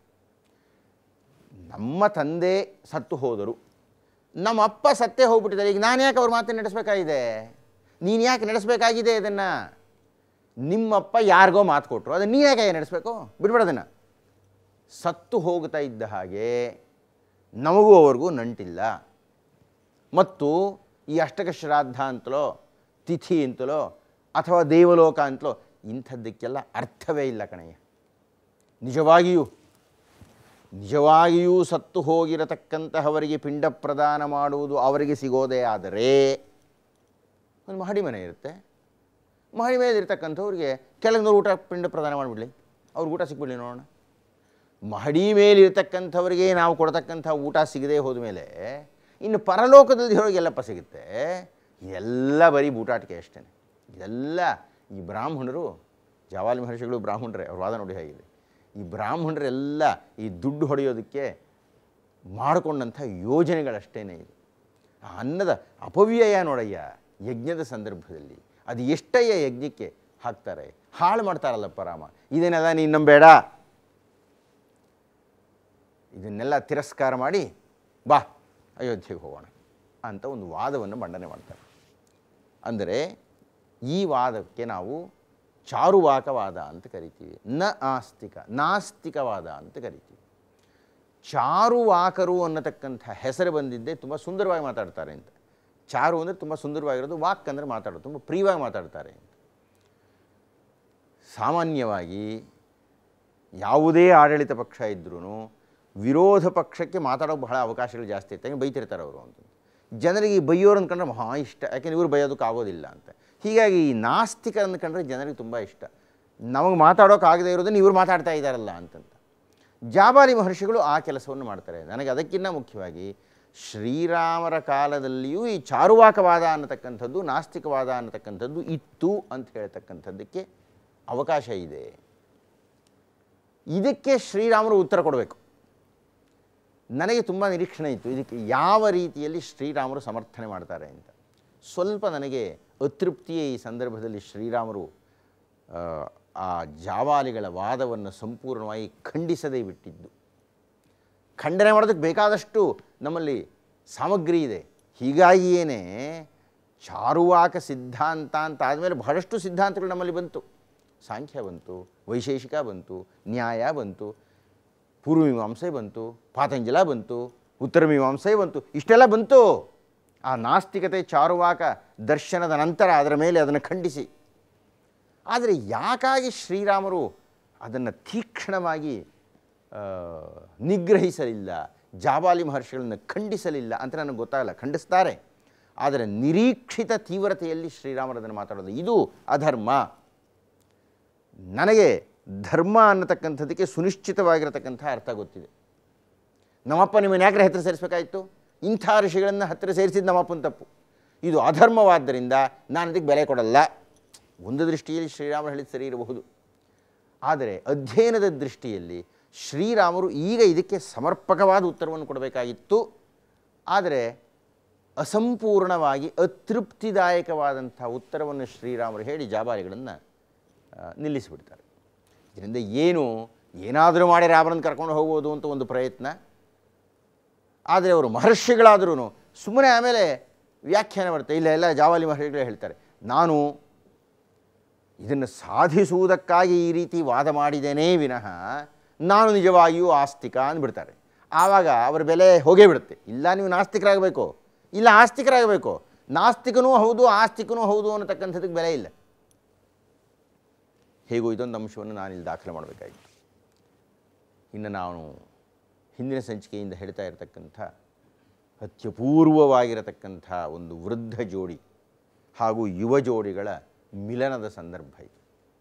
ನಮ್ಮ ತಂದೆ ಸತ್ತು ಹೋದರು ನಮ್ಮ ಅಪ್ಪ ಸತ್ತೇ ಹೋಗ್ಬಿಟ್ಟಿದ್ದಾರೆ ಈಗ ನಾನು ಯಾಕೆ ಅವ್ರ ಮಾತನ್ನು ನಡೆಸಬೇಕಾಗಿದೆ ನೀನು ಯಾಕೆ ನಡೆಸಬೇಕಾಗಿದೆ ಇದನ್ನು ನಿಮ್ಮಪ್ಪ ಯಾರಿಗೋ ಮಾತು ಕೊಟ್ಟರು ಅದನ್ನು ನೀ ಯಾಕೆ ನಡೆಸಬೇಕು ಬಿಡ್ಬೇಡದನ್ನು ಸತ್ತು ಹೋಗ್ತಾ ಇದ್ದ ಹಾಗೆ ನಮಗೂ ಅವ್ರಿಗೂ ನಂಟಿಲ್ಲ ಮತ್ತು ಈ ಅಷ್ಟಕ ಶ್ರಾದ್ದ ಅಂತಲೋ ತಿಥಿ ಅಂತಲೋ ಅಥವಾ ದೇವಲೋಕ ಅಂತಲೋ ಇಂಥದ್ದಕ್ಕೆಲ್ಲ ಅರ್ಥವೇ ಇಲ್ಲ ಕಣಯ್ಯ ನಿಜವಾಗಿಯೂ ನಿಜವಾಗಿಯೂ ಸತ್ತು ಹೋಗಿರತಕ್ಕಂತಹವರಿಗೆ ಪಿಂಡ ಪ್ರದಾನ ಮಾಡುವುದು ಅವರಿಗೆ ಸಿಗೋದೇ ಆದರೆ ಒಂದು ಮಹಡಿ ಮನೆ ಇರುತ್ತೆ ಮಹಡಿ ಮೇಲೆ ಇರ್ತಕ್ಕಂಥವ್ರಿಗೆ ಕೆಳಗಿನವ್ರು ಊಟ ಪಿಂಡ ಪ್ರದಾನ ಮಾಡಿಬಿಡ್ಲಿ ಅವ್ರಿಗೆ ಊಟ ಸಿಕ್ಬಿಡ್ಲಿ ನೋಡೋಣ ಮಹಡಿ ಮೇಲಿರ್ತಕ್ಕಂಥವ್ರಿಗೆ ನಾವು ಕೊಡ್ತಕ್ಕಂಥ ಊಟ ಸಿಗದೆ ಹೋದ ಮೇಲೆ ಇನ್ನು ಪರಲೋಕದಲ್ಲಿ ಇರೋರಿಗೆಲ್ಲಪ್ಪ ಸಿಗುತ್ತೆ ಎಲ್ಲ ಬರೀ ಬೂಟಾಟಿಕೆ ಅಷ್ಟೇ ಇದೆಲ್ಲ ಈ ಬ್ರಾಹ್ಮಣರು ಜವಾಲಿ ಮಹರ್ಷಿಗಳು ಬ್ರಾಹ್ಮಣರೇ ಅವ್ರ ವಾದ ನೋಡಿ ಹೇಗಿದೆ ಈ ಬ್ರಾಹ್ಮಣರೆಲ್ಲ ಈ ದುಡ್ಡು ಹೊಡೆಯೋದಕ್ಕೆ ಮಾಡಿಕೊಂಡಂಥ ಯೋಜನೆಗಳಷ್ಟೇ ಇದು ಆ ಅನ್ನದ ಅಪವ್ಯಯ ನೋಡಯ್ಯ ಯಜ್ಞದ ಸಂದರ್ಭದಲ್ಲಿ ಅದು ಎಷ್ಟಯ್ಯ ಯಜ್ಞಕ್ಕೆ ಹಾಕ್ತಾರೆ ಹಾಳು ಮಾಡ್ತಾರಲ್ಲಪ್ಪ ರಾಮ ಇದನ್ನೆಲ್ಲ ನೀನು ನಂಬೇಡ ಇದನ್ನೆಲ್ಲ ತಿರಸ್ಕಾರ ಮಾಡಿ ಬಾ ಅಯೋಧ್ಯೆಗೆ ಹೋಗೋಣ ಅಂತ ಒಂದು ವಾದವನ್ನು ಮಂಡನೆ ಮಾಡ್ತಾರೆ ಅಂದರೆ ಈ ವಾದಕ್ಕೆ ನಾವು ಚಾರುವಾಕವಾದ ಅಂತ ಕರಿತೀವಿ ನ ಆಸ್ತಿಕ ನಾಸ್ತಿಕವಾದ ಅಂತ ಕರಿತೀವಿ ಚಾರುವಾಕರು ಅನ್ನತಕ್ಕಂಥ ಹೆಸರು ಬಂದಿದ್ದೇ ತುಂಬ ಸುಂದರವಾಗಿ ಮಾತಾಡ್ತಾರೆ ಅಂತ ಚಾರು ಅಂದರೆ ತುಂಬ ಸುಂದರವಾಗಿರೋದು ವಾಕ್ ಅಂದರೆ ಮಾತಾಡೋದು ತುಂಬ ಪ್ರಿಯವಾಗಿ ಮಾತಾಡ್ತಾರೆ ಅಂತ ಸಾಮಾನ್ಯವಾಗಿ ಯಾವುದೇ ಆಡಳಿತ ಪಕ್ಷ ಇದ್ರೂ ವಿರೋಧ ಪಕ್ಷಕ್ಕೆ ಮಾತಾಡೋಕೆ ಬಹಳ ಅವಕಾಶಗಳು ಜಾಸ್ತಿ ಇರ್ತವೆ ಬೈತಿರ್ತಾರೆ ಅವರು ಅಂತ ಜನರಿಗೆ ಈ ಬೈಯೋರು ಅಂದ್ಕೊಂಡ್ರೆ ಮಹಾ ಇಷ್ಟ ಯಾಕೆಂದ್ರೆ ಇವರು ಬೈಯೋದಕ್ಕೆ ಆಗೋದಿಲ್ಲ ಅಂತ ಹೀಗಾಗಿ ಈ ನಾಸ್ತಿಕ ಅಂದ್ಕೊಂಡ್ರೆ ಜನರಿಗೆ ತುಂಬ ಇಷ್ಟ ನಮಗೆ ಮಾತಾಡೋಕ್ಕಾಗದೇ ಇರೋದನ್ನು ಇವರು ಮಾತಾಡ್ತಾ ಇದ್ದಾರಲ್ಲ ಅಂತಂತ ಜಾಬಾಲಿ ಮಹರ್ಷಿಗಳು ಆ ಕೆಲಸವನ್ನು ಮಾಡ್ತಾರೆ ನನಗೆ ಅದಕ್ಕಿಂತ ಮುಖ್ಯವಾಗಿ ಶ್ರೀರಾಮರ ಕಾಲದಲ್ಲಿಯೂ ಈ ಚಾರುವಾಕವಾದ ಅನ್ನತಕ್ಕಂಥದ್ದು ನಾಸ್ತಿಕವಾದ ಅನ್ನತಕ್ಕಂಥದ್ದು ಇತ್ತು ಅಂತ ಹೇಳ್ತಕ್ಕಂಥದ್ದಕ್ಕೆ ಅವಕಾಶ ಇದೆ ಇದಕ್ಕೆ ಶ್ರೀರಾಮರು ಉತ್ತರ ಕೊಡಬೇಕು ನನಗೆ ತುಂಬ ನಿರೀಕ್ಷಣೆ ಇತ್ತು ಇದಕ್ಕೆ ಯಾವ ರೀತಿಯಲ್ಲಿ ಶ್ರೀರಾಮರು ಸಮರ್ಥನೆ ಮಾಡ್ತಾರೆ ಅಂತ ಸ್ವಲ್ಪ ನನಗೆ ಅತೃಪ್ತಿಯೇ ಈ ಸಂದರ್ಭದಲ್ಲಿ ಶ್ರೀರಾಮರು ಆ, ಆ ಜಾವಾಲಿಗಳ ವಾದವನ್ನು ಸಂಪೂರ್ಣವಾಗಿ ಖಂಡಿಸದೇ ಬಿಟ್ಟಿದ್ದು ಖಂಡನೆ ಮಾಡೋದಕ್ಕೆ ಬೇಕಾದಷ್ಟು ನಮ್ಮಲ್ಲಿ ಸಾಮಗ್ರಿ ಇದೆ ಹೀಗಾಗಿಯೇ ಚಾರುವಾಕ ಸಿದ್ಧಾಂತ ಅಂತ ಆದಮೇಲೆ ಬಹಳಷ್ಟು ಸಿದ್ಧಾಂತಗಳು ನಮ್ಮಲ್ಲಿ ಬಂತು ಸಾಂಖ್ಯ ಬಂತು ವೈಶೇಷಿಕ ಬಂತು ನ್ಯಾಯ ಬಂತು ಪೂರ್ವಮೀಮಾಂಸೆ ಬಂತು ಪಾತಂಜಲ ಬಂತು ಉತ್ತರ ಮೀಮಾಂಸೆ ಬಂತು ಇಷ್ಟೆಲ್ಲ ಬಂತು ಆ ನಾಸ್ತಿಕತೆ ಚಾರುವಾಕ ದರ್ಶನದ ನಂತರ ಅದರ ಮೇಲೆ ಅದನ್ನು ಖಂಡಿಸಿ ಆದರೆ ಯಾಕಾಗಿ ಶ್ರೀರಾಮರು ಅದನ್ನು ತೀಕ್ಷ್ಣವಾಗಿ ಆ, ನಿಗ್ರಹಿಸಲಿಲ್ಲ ಜಾಬಾಲಿ ಮಹರ್ಷಿಗಳನ್ನು ಖಂಡಿಸಲಿಲ್ಲ ಅಂತ ನನಗೆ ಗೊತ್ತಾಗಲ್ಲ ಖಂಡಿಸ್ತಾರೆ ಆದರೆ ನಿರೀಕ್ಷಿತ ತೀವ್ರತೆಯಲ್ಲಿ ಶ್ರೀರಾಮರು ಅದನ್ನು ಮಾತಾಡೋದು ಇದು ಅಧರ್ಮ ನನಗೆ ಧರ್ಮ ಅನ್ನತಕ್ಕಂಥದ್ದಕ್ಕೆ ಸುನಿಶ್ಚಿತವಾಗಿರತಕ್ಕಂಥ ಅರ್ಥ ಗೊತ್ತಿದೆ ನಮ್ಮಪ್ಪ ನಿಮ್ಮನ್ನು ಯಾಕ್ರೆ ಹತ್ತಿರ ಸೇರಿಸಬೇಕಾಯಿತು ಇಂಥ ಋಷಿಗಳನ್ನು ಹತ್ತಿರ ಸೇರಿಸಿದ್ದು ನಮ್ಮಪ್ಪನ ತಪ್ಪು ಇದು ಅಧರ್ಮವಾದ್ದರಿಂದ ನಾನು ಅದಕ್ಕೆ ಬೆಲೆ ಕೊಡಲ್ಲ ಒಂದು ದೃಷ್ಟಿಯಲ್ಲಿ ಶ್ರೀರಾಮರು ಹೇಳಿದ ಸರಿ ಇರಬಹುದು ಆದರೆ ಅಧ್ಯಯನದ ದೃಷ್ಟಿಯಲ್ಲಿ ಶ್ರೀರಾಮರು ಈಗ ಇದಕ್ಕೆ ಸಮರ್ಪಕವಾದ ಉತ್ತರವನ್ನು ಕೊಡಬೇಕಾಗಿತ್ತು ಆದರೆ ಅಸಂಪೂರ್ಣವಾಗಿ ಅತೃಪ್ತಿದಾಯಕವಾದಂಥ ಉತ್ತರವನ್ನು ಶ್ರೀರಾಮರು ಹೇಳಿ ಜಾಬಾಲಿಗಳನ್ನು ನಿಲ್ಲಿಸಿಬಿಡ್ತಾರೆ ಇದರಿಂದ ಏನು ಏನಾದರೂ ಮಾಡಿ ರಾಮನನ್ನು ಕರ್ಕೊಂಡು ಹೋಗ್ಬೋದು ಅಂತ ಒಂದು ಪ್ರಯತ್ನ ಆದರೆ ಅವರು ಮಹರ್ಷಿಗಳಾದ್ರೂ ಸುಮ್ಮನೆ ಆಮೇಲೆ ವ್ಯಾಖ್ಯಾನ ಬರುತ್ತೆ ಇಲ್ಲ ಎಲ್ಲ ಜಾವಾಲಿ ಮಹರ್ಷಿಗಳೇ ಹೇಳ್ತಾರೆ ನಾನು ಇದನ್ನು ಸಾಧಿಸುವುದಕ್ಕಾಗಿ ಈ ರೀತಿ ವಾದ ಮಾಡಿದ್ದೇನೇ ವಿನಃ ನಾನು ನಿಜವಾಗಿಯೂ ಆಸ್ತಿಕ ಅಂದ್ಬಿಡ್ತಾರೆ ಆವಾಗ ಅವರ ಬೆಲೆ ಹೋಗೇ ಬಿಡುತ್ತೆ ಇಲ್ಲ ನೀವು ನಾಸ್ತಿಕರಾಗಬೇಕು ಇಲ್ಲ ಆಸ್ತಿಕರಾಗಬೇಕು ನಾಸ್ತಿಕನೂ ಹೌದು ಆಸ್ತಿಕನೂ ಹೌದು ಅನ್ನತಕ್ಕಂಥದ್ದಕ್ಕೆ ಬೆಲೆ ಇಲ್ಲ ಹೇಗೂ ಇದೊಂದು ಅಂಶವನ್ನು ನಾನಿಲ್ಲಿ ದಾಖಲೆ ಮಾಡಬೇಕಾಗಿತ್ತು ಇನ್ನು ನಾನು ಹಿಂದಿನ ಸಂಚಿಕೆಯಿಂದ ಹೇಳ್ತಾ ಇರತಕ್ಕಂಥ ಅತ್ಯಪೂರ್ವವಾಗಿರತಕ್ಕಂಥ ಒಂದು ವೃದ್ಧ ಜೋಡಿ ಹಾಗೂ ಯುವ ಜೋಡಿಗಳ ಮಿಲನದ ಸಂದರ್ಭ ಇದು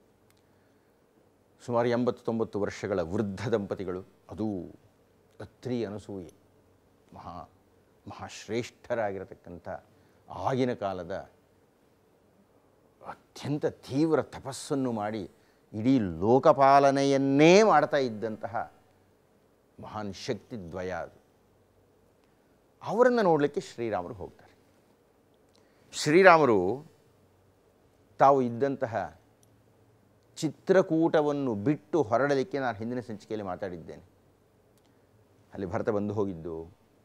ಸುಮಾರು ಎಂಬತ್ತು ತೊಂಬತ್ತು ವರ್ಷಗಳ ವೃದ್ಧ ದಂಪತಿಗಳು ಅದು ಅತ್ರಿ ಅನಸೂಯೆ ಮಹಾ ಮಹಾಶ್ರೇಷ್ಠರಾಗಿರತಕ್ಕಂಥ ಆಗಿನ ಕಾಲದ ಅತ್ಯಂತ ತೀವ್ರ ತಪಸ್ಸನ್ನು ಮಾಡಿ ಇಡೀ ಲೋಕಪಾಲನೆಯನ್ನೇ ಮಾಡ್ತಾ ಇದ್ದಂತಹ ಮಹಾನ್ ಶಕ್ತಿ ದ್ವಯ ಅದು ಅವರನ್ನು ನೋಡಲಿಕ್ಕೆ ಶ್ರೀರಾಮರು ಹೋಗ್ತಾರೆ ಶ್ರೀರಾಮರು ತಾವು ಇದ್ದಂತಹ ಚಿತ್ರಕೂಟವನ್ನು ಬಿಟ್ಟು ಹೊರಡಲಿಕ್ಕೆ ನಾನು ಹಿಂದಿನ ಸಂಚಿಕೆಯಲ್ಲಿ ಮಾತಾಡಿದ್ದೇನೆ ಅಲ್ಲಿ ಭರತ ಬಂದು ಹೋಗಿದ್ದು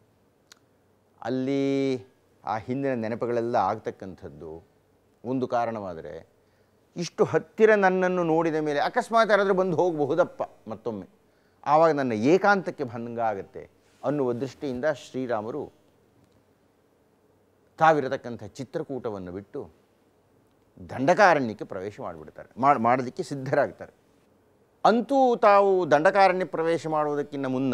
ಅಲ್ಲಿ ಆ ಹಿಂದಿನ ನೆನಪುಗಳೆಲ್ಲ ಆಗ್ತಕ್ಕಂಥದ್ದು ಒಂದು ಕಾರಣವಾದರೆ ಇಷ್ಟು ಹತ್ತಿರ ನನ್ನನ್ನು ನೋಡಿದ ಮೇಲೆ ಅಕಸ್ಮಾತ್ ಯಾರಾದರೂ ಬಂದು ಹೋಗಬಹುದಪ್ಪ ಮತ್ತೊಮ್ಮೆ ಆವಾಗ ನನ್ನ ಏಕಾಂತಕ್ಕೆ ಭಂಗ ಆಗುತ್ತೆ ಅನ್ನುವ ದೃಷ್ಟಿಯಿಂದ ಶ್ರೀರಾಮರು ತಾವಿರತಕ್ಕಂಥ ಚಿತ್ರಕೂಟವನ್ನು ಬಿಟ್ಟು ದಂಡಕಾರಣ್ಯಕ್ಕೆ ಪ್ರವೇಶ ಮಾಡಿಬಿಡ್ತಾರೆ ಮಾಡಿ ಮಾಡೋದಕ್ಕೆ ಸಿದ್ಧರಾಗ್ತಾರೆ ಅಂತೂ ತಾವು ದಂಡಕಾರಣ್ಯ ಪ್ರವೇಶ ಮಾಡುವುದಕ್ಕಿಂತ ಮುನ್ನ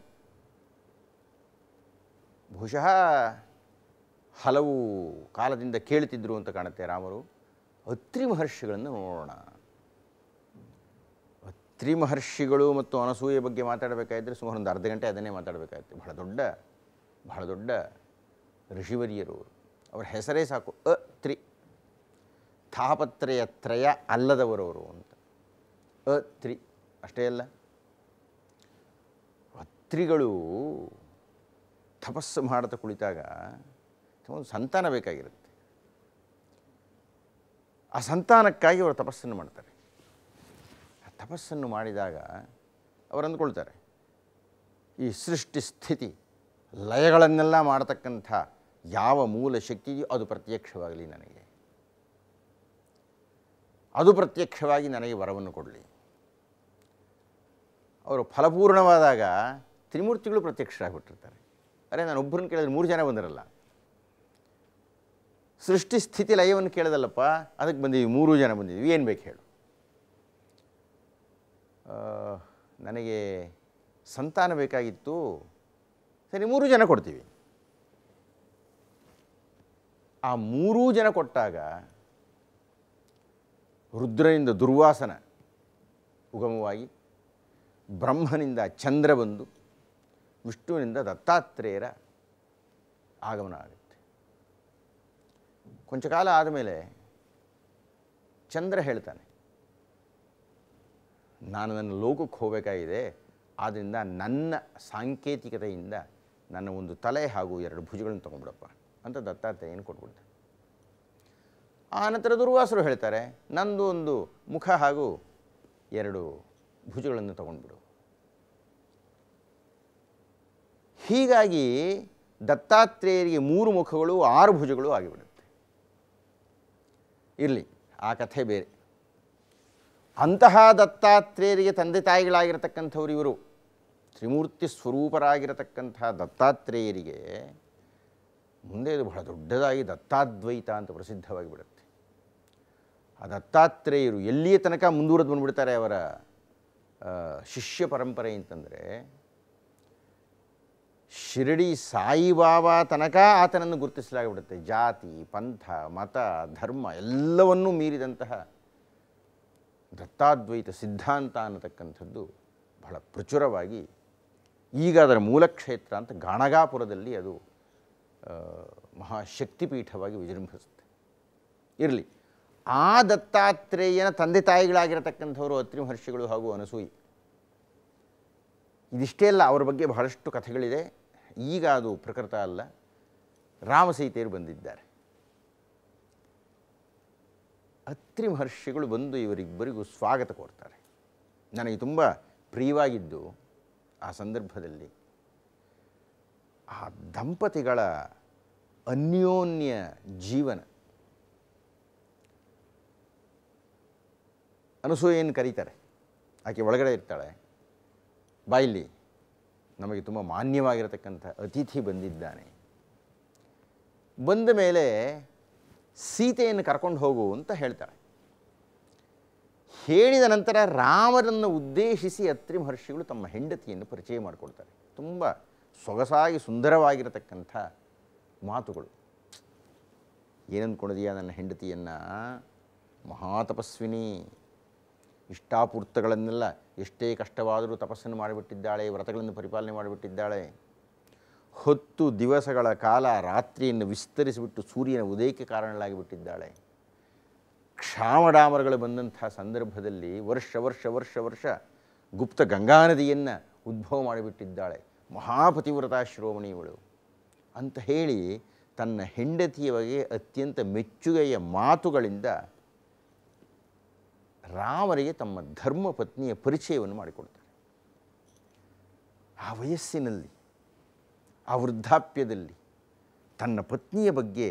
ಬಹುಶಃ ಹಲವು ಕಾಲದಿಂದ ಕೇಳ್ತಿದ್ರು ಅಂತ ಕಾಣುತ್ತೆ ರಾಮರು ಅತ್ರಿ ಮಹರ್ಷಿಗಳನ್ನು ನೋಡೋಣ ಅತ್ರಿ ಮಹರ್ಷಿಗಳು ಮತ್ತು ಅನಸೂಯೆ ಬಗ್ಗೆ ಮಾತಾಡಬೇಕಾದ್ರೆ ಸುಮಾರು ಒಂದು ಅರ್ಧ ಗಂಟೆ ಅದನ್ನೇ ಮಾತಾಡಬೇಕಾಗುತ್ತೆ ಬಹಳ ದೊಡ್ಡ ಬಹಳ ದೊಡ್ಡ ಋಷಿವರಿಯರು ಅವರು. ಅವರ ಹೆಸರೇ ಸಾಕು ಅ ತ್ರಿ ತಾಪತ್ರಯ ತ್ರಯ ಅಲ್ಲದವರವರು ಅಂತ ಅ ತ್ರಿ ಅಷ್ಟೇ ಅಲ್ಲ ಅತ್ರಿಗಳು ತಪಸ್ಸು ಮಾಡ್ತಾ ಕುಳಿತಾಗ ಒಂದು ಸಂತಾನ ಬೇಕಾಗಿರುತ್ತೆ ಆ ಸಂತಾನಕ್ಕಾಗಿ ಅವರು ತಪಸ್ಸನ್ನು ಮಾಡ್ತಾರೆ ಆ ತಪಸ್ಸನ್ನು ಮಾಡಿದಾಗ ಅವರು ಅಂದ್ಕೊಳ್ತಾರೆ ಈ ಸೃಷ್ಟಿ ಸ್ಥಿತಿ ಲಯಗಳನ್ನೆಲ್ಲ ಮಾಡತಕ್ಕಂಥ ಯಾವ ಮೂಲ ಶಕ್ತಿಯೋ ಅದು ಪ್ರತ್ಯಕ್ಷವಾಗಲಿ ನನಗೆ ಅದು ಪ್ರತ್ಯಕ್ಷವಾಗಿ ನನಗೆ ವರವನ್ನು ಕೊಡಲಿ ಅವರು ಫಲಪೂರ್ಣವಾದಾಗ ತ್ರಿಮೂರ್ತಿಗಳು ಪ್ರತ್ಯಕ್ಷರಾಗ್ಬಿಟ್ಟಿರ್ತಾರೆ ಅರೆ ನಾನು ಒಬ್ಬರನ್ನು ಕೇಳಿದ್ರೆ ಮೂರು ಜನ ಬಂದಿರಲ್ಲ ಸೃಷ್ಟಿ ಸ್ಥಿತಿ ಲಯವನ್ನು ಕೇಳದಲ್ಲಪ್ಪ ಅದಕ್ಕೆ ಬಂದಿದ್ವಿ ಮೂರು ಜನ ಬಂದಿದ್ವಿ ಏನು ಬೇಕು ಹೇಳು ಆ, ನನಗೆ ಸಂತಾನ ಬೇಕಾಗಿತ್ತು ಸರಿ ಮೂರು ಜನ ಕೊಡ್ತೀವಿ ಆ ಮೂರೂ ಜನ ಕೊಟ್ಟಾಗ ರುದ್ರನಿಂದ ದುರ್ವಾಸನ ಉಗಮವಾಗಿ ಬ್ರಹ್ಮನಿಂದ ಚಂದ್ರ ಬಂದು ವಿಷ್ಣುವಿನಿಂದ ದತ್ತಾತ್ರೇಯರ ಆಗಮನ ಆಗುತ್ತೆ ಕೊಂಚ ಕಾಲ ಆದಮೇಲೆ ಚಂದ್ರ ಹೇಳ್ತಾನೆ ನಾನು ನನ್ನ ಲೋಕಕ್ಕೆ ಹೋಗಬೇಕಾಗಿದೆ ಆದ್ದರಿಂದ ನನ್ನ ಸಾಂಕೇತಿಕತೆಯಿಂದ ನನ್ನ ಒಂದು ತಲೆ ಹಾಗೂ ಎರಡು ಭುಜಗಳನ್ನು ತೊಗೊಂಡ್ಬಿಡಪ್ಪ ಅಂತ ದತ್ತಾತ್ರೇಯನ ಕೊಟ್ಬಿಡ್ತಾರೆ ಆ ನಂತರ ದುರ್ವಾಸರು ಹೇಳ್ತಾರೆ ನಂದು ಒಂದು ಮುಖ ಹಾಗೂ ಎರಡು ಭುಜಗಳನ್ನು ತಗೊಂಡ್ಬಿಡು ಹೀಗಾಗಿ ದತ್ತಾತ್ರೇಯರಿಗೆ ಮೂರು ಮುಖಗಳು ಆರು ಭುಜಗಳು ಆಗಿಬಿಡುತ್ತೆ ಇರಲಿ ಆ ಕಥೆ ಬೇರೆ ಅಂತಹ ದತ್ತಾತ್ರೇಯರಿಗೆ ತಂದೆ ತಾಯಿಗಳಾಗಿರತಕ್ಕಂಥವ್ರು ಇವರು ತ್ರಿಮೂರ್ತಿ ಸ್ವರೂಪರಾಗಿರತಕ್ಕಂಥ ದತ್ತಾತ್ರೇಯರಿಗೆ ಮುಂದೆ ಇದು ಬಹಳ ದೊಡ್ಡದಾಗಿ ದತ್ತಾದ್ವೈತ ಅಂತ ಪ್ರಸಿದ್ಧವಾಗಿ ಬಿಡುತ್ತೆ ಆ ದತ್ತಾತ್ರೇಯರು ಎಲ್ಲಿಯ ತನಕ ಮುಂದುವರೆದು ಬಂದುಬಿಡ್ತಾರೆ ಅವರ ಆ, ಶಿಷ್ಯ ಪರಂಪರೆ ಅಂತಂದರೆ ಶಿರಡಿ ಸಾಯಿಬಾಬಾ ತನಕ ಆತನನ್ನು ಗುರುತಿಸಲಾಗಿಬಿಡುತ್ತೆ ಜಾತಿ ಪಂಥ ಮತ ಧರ್ಮ ಎಲ್ಲವನ್ನೂ ಮೀರಿದಂತಹ ದತ್ತಾದ್ವೈತ ಸಿದ್ಧಾಂತ ಅನ್ನತಕ್ಕಂಥದ್ದು ಬಹಳ ಪ್ರಚುರವಾಗಿ ಈಗ ಅದರ ಮೂಲಕ್ಷೇತ್ರ ಅಂತ ಗಾಣಗಾಪುರದಲ್ಲಿ ಅದು ಆ, ಮಹಾಶಕ್ತಿಪೀಠವಾಗಿ ವಿಜೃಂಭಿಸುತ್ತೆ ಇರಲಿ ಆ ದತ್ತಾತ್ರೇಯನ ತಂದೆ ತಾಯಿಗಳಾಗಿರತಕ್ಕಂಥವರು ಅತ್ರಿ ಮಹರ್ಷಿಗಳು ಹಾಗೂ ಅನಸೂಯಿ ಇದಿಷ್ಟೇ ಅಲ್ಲ ಅವರ ಬಗ್ಗೆ ಬಹಳಷ್ಟು ಕಥೆಗಳಿದೆ ಈಗ ಅದು ಪ್ರಕೃತ ಅಲ್ಲ ರಾಮಸೀತೆಯರು ಬಂದಿದ್ದಾರೆ ಅತ್ರಿ ಮಹರ್ಷಿಗಳು ಬಂದು ಇವರಿಬ್ಬರಿಗೂ ಸ್ವಾಗತ ಕೋರ್ತಾರೆ ನನಗೆ ತುಂಬ ಪ್ರಿಯವಾಗಿದ್ದು ಆ ಸಂದರ್ಭದಲ್ಲಿ ಆ ದಂಪತಿಗಳ ಅನ್ಯೋನ್ಯ ಜೀವನ ಅನಸೂಯೆಯನ್ನು ಕರೀತಾರೆ ಆಕೆ ಒಳಗಡೆ ಇರ್ತಾಳೆ ಬಾಯಿಲಿ ನಮಗೆ ತುಂಬ ಮಾನ್ಯವಾಗಿರತಕ್ಕಂಥ ಅತಿಥಿ ಬಂದಿದ್ದಾನೆ ಬಂದ ಮೇಲೆ ಸೀತೆಯನ್ನು ಕರ್ಕೊಂಡು ಹೋಗು ಅಂತ ಹೇಳ್ತಾಳೆ ಹೇಳಿದ ನಂತರ ರಾಮರನ್ನು ಉದ್ದೇಶಿಸಿ ಅತ್ರಿ ಮಹರ್ಷಿಗಳು ತಮ್ಮ ಹೆಂಡತಿಯನ್ನು ಪರಿಚಯ ಮಾಡಿಕೊಡ್ತಾರೆ ತುಂಬ ಸೊಗಸಾಗಿ ಸುಂದರವಾಗಿರತಕ್ಕಂಥ ಮಾತುಗಳು ಏನಂದ್ಕೊಂಡಿದೀಯ ನನ್ನ ಹೆಂಡತಿಯನ್ನು ಮಹಾತಪಸ್ವಿನಿ ಇಷ್ಟಾಪೂರ್ತಗಳನ್ನೆಲ್ಲ ಎಷ್ಟೇ ಕಷ್ಟವಾದರೂ ತಪಸ್ಸನ್ನು ಮಾಡಿಬಿಟ್ಟಿದ್ದಾಳೆ ವ್ರತಗಳನ್ನು ಪರಿಪಾಲನೆ ಮಾಡಿಬಿಟ್ಟಿದ್ದಾಳೆ ಹತ್ತು ದಿವಸಗಳ ಕಾಲ ರಾತ್ರಿಯನ್ನು ವಿಸ್ತರಿಸಿಬಿಟ್ಟು ಸೂರ್ಯನ ಉದಯಕ್ಕೆ ಕಾರಣಲಾಗಿಬಿಟ್ಟಿದ್ದಾಳೆ ಕ್ಷಾಮಡಾಮರಗಳು ಬಂದಂಥ ಸಂದರ್ಭದಲ್ಲಿ ವರ್ಷ ವರ್ಷ ವರ್ಷ ವರ್ಷ ಗುಪ್ತ ಗಂಗಾ ನದಿಯನ್ನು ಉದ್ಭವ ಮಾಡಿಬಿಟ್ಟಿದ್ದಾಳೆ ಮಹಾಪತಿವ್ರತಾ ಶಿರೋಮಣಿಯವಳು ಅಂತ ಹೇಳಿ ತನ್ನ ಹೆಂಡತಿಯ ಬಗ್ಗೆ ಅತ್ಯಂತ ಮೆಚ್ಚುಗೆಯ ಮಾತುಗಳಿಂದ ರಾಮರಿಗೆ ತಮ್ಮ ಧರ್ಮ ಪತ್ನಿಯ ಪರಿಚಯವನ್ನು ಮಾಡಿಕೊಡ್ತಾರೆ ಆ ವಯಸ್ಸಿನಲ್ಲಿ ಆ ವೃದ್ಧಾಪ್ಯದಲ್ಲಿ ತನ್ನ ಪತ್ನಿಯ ಬಗ್ಗೆ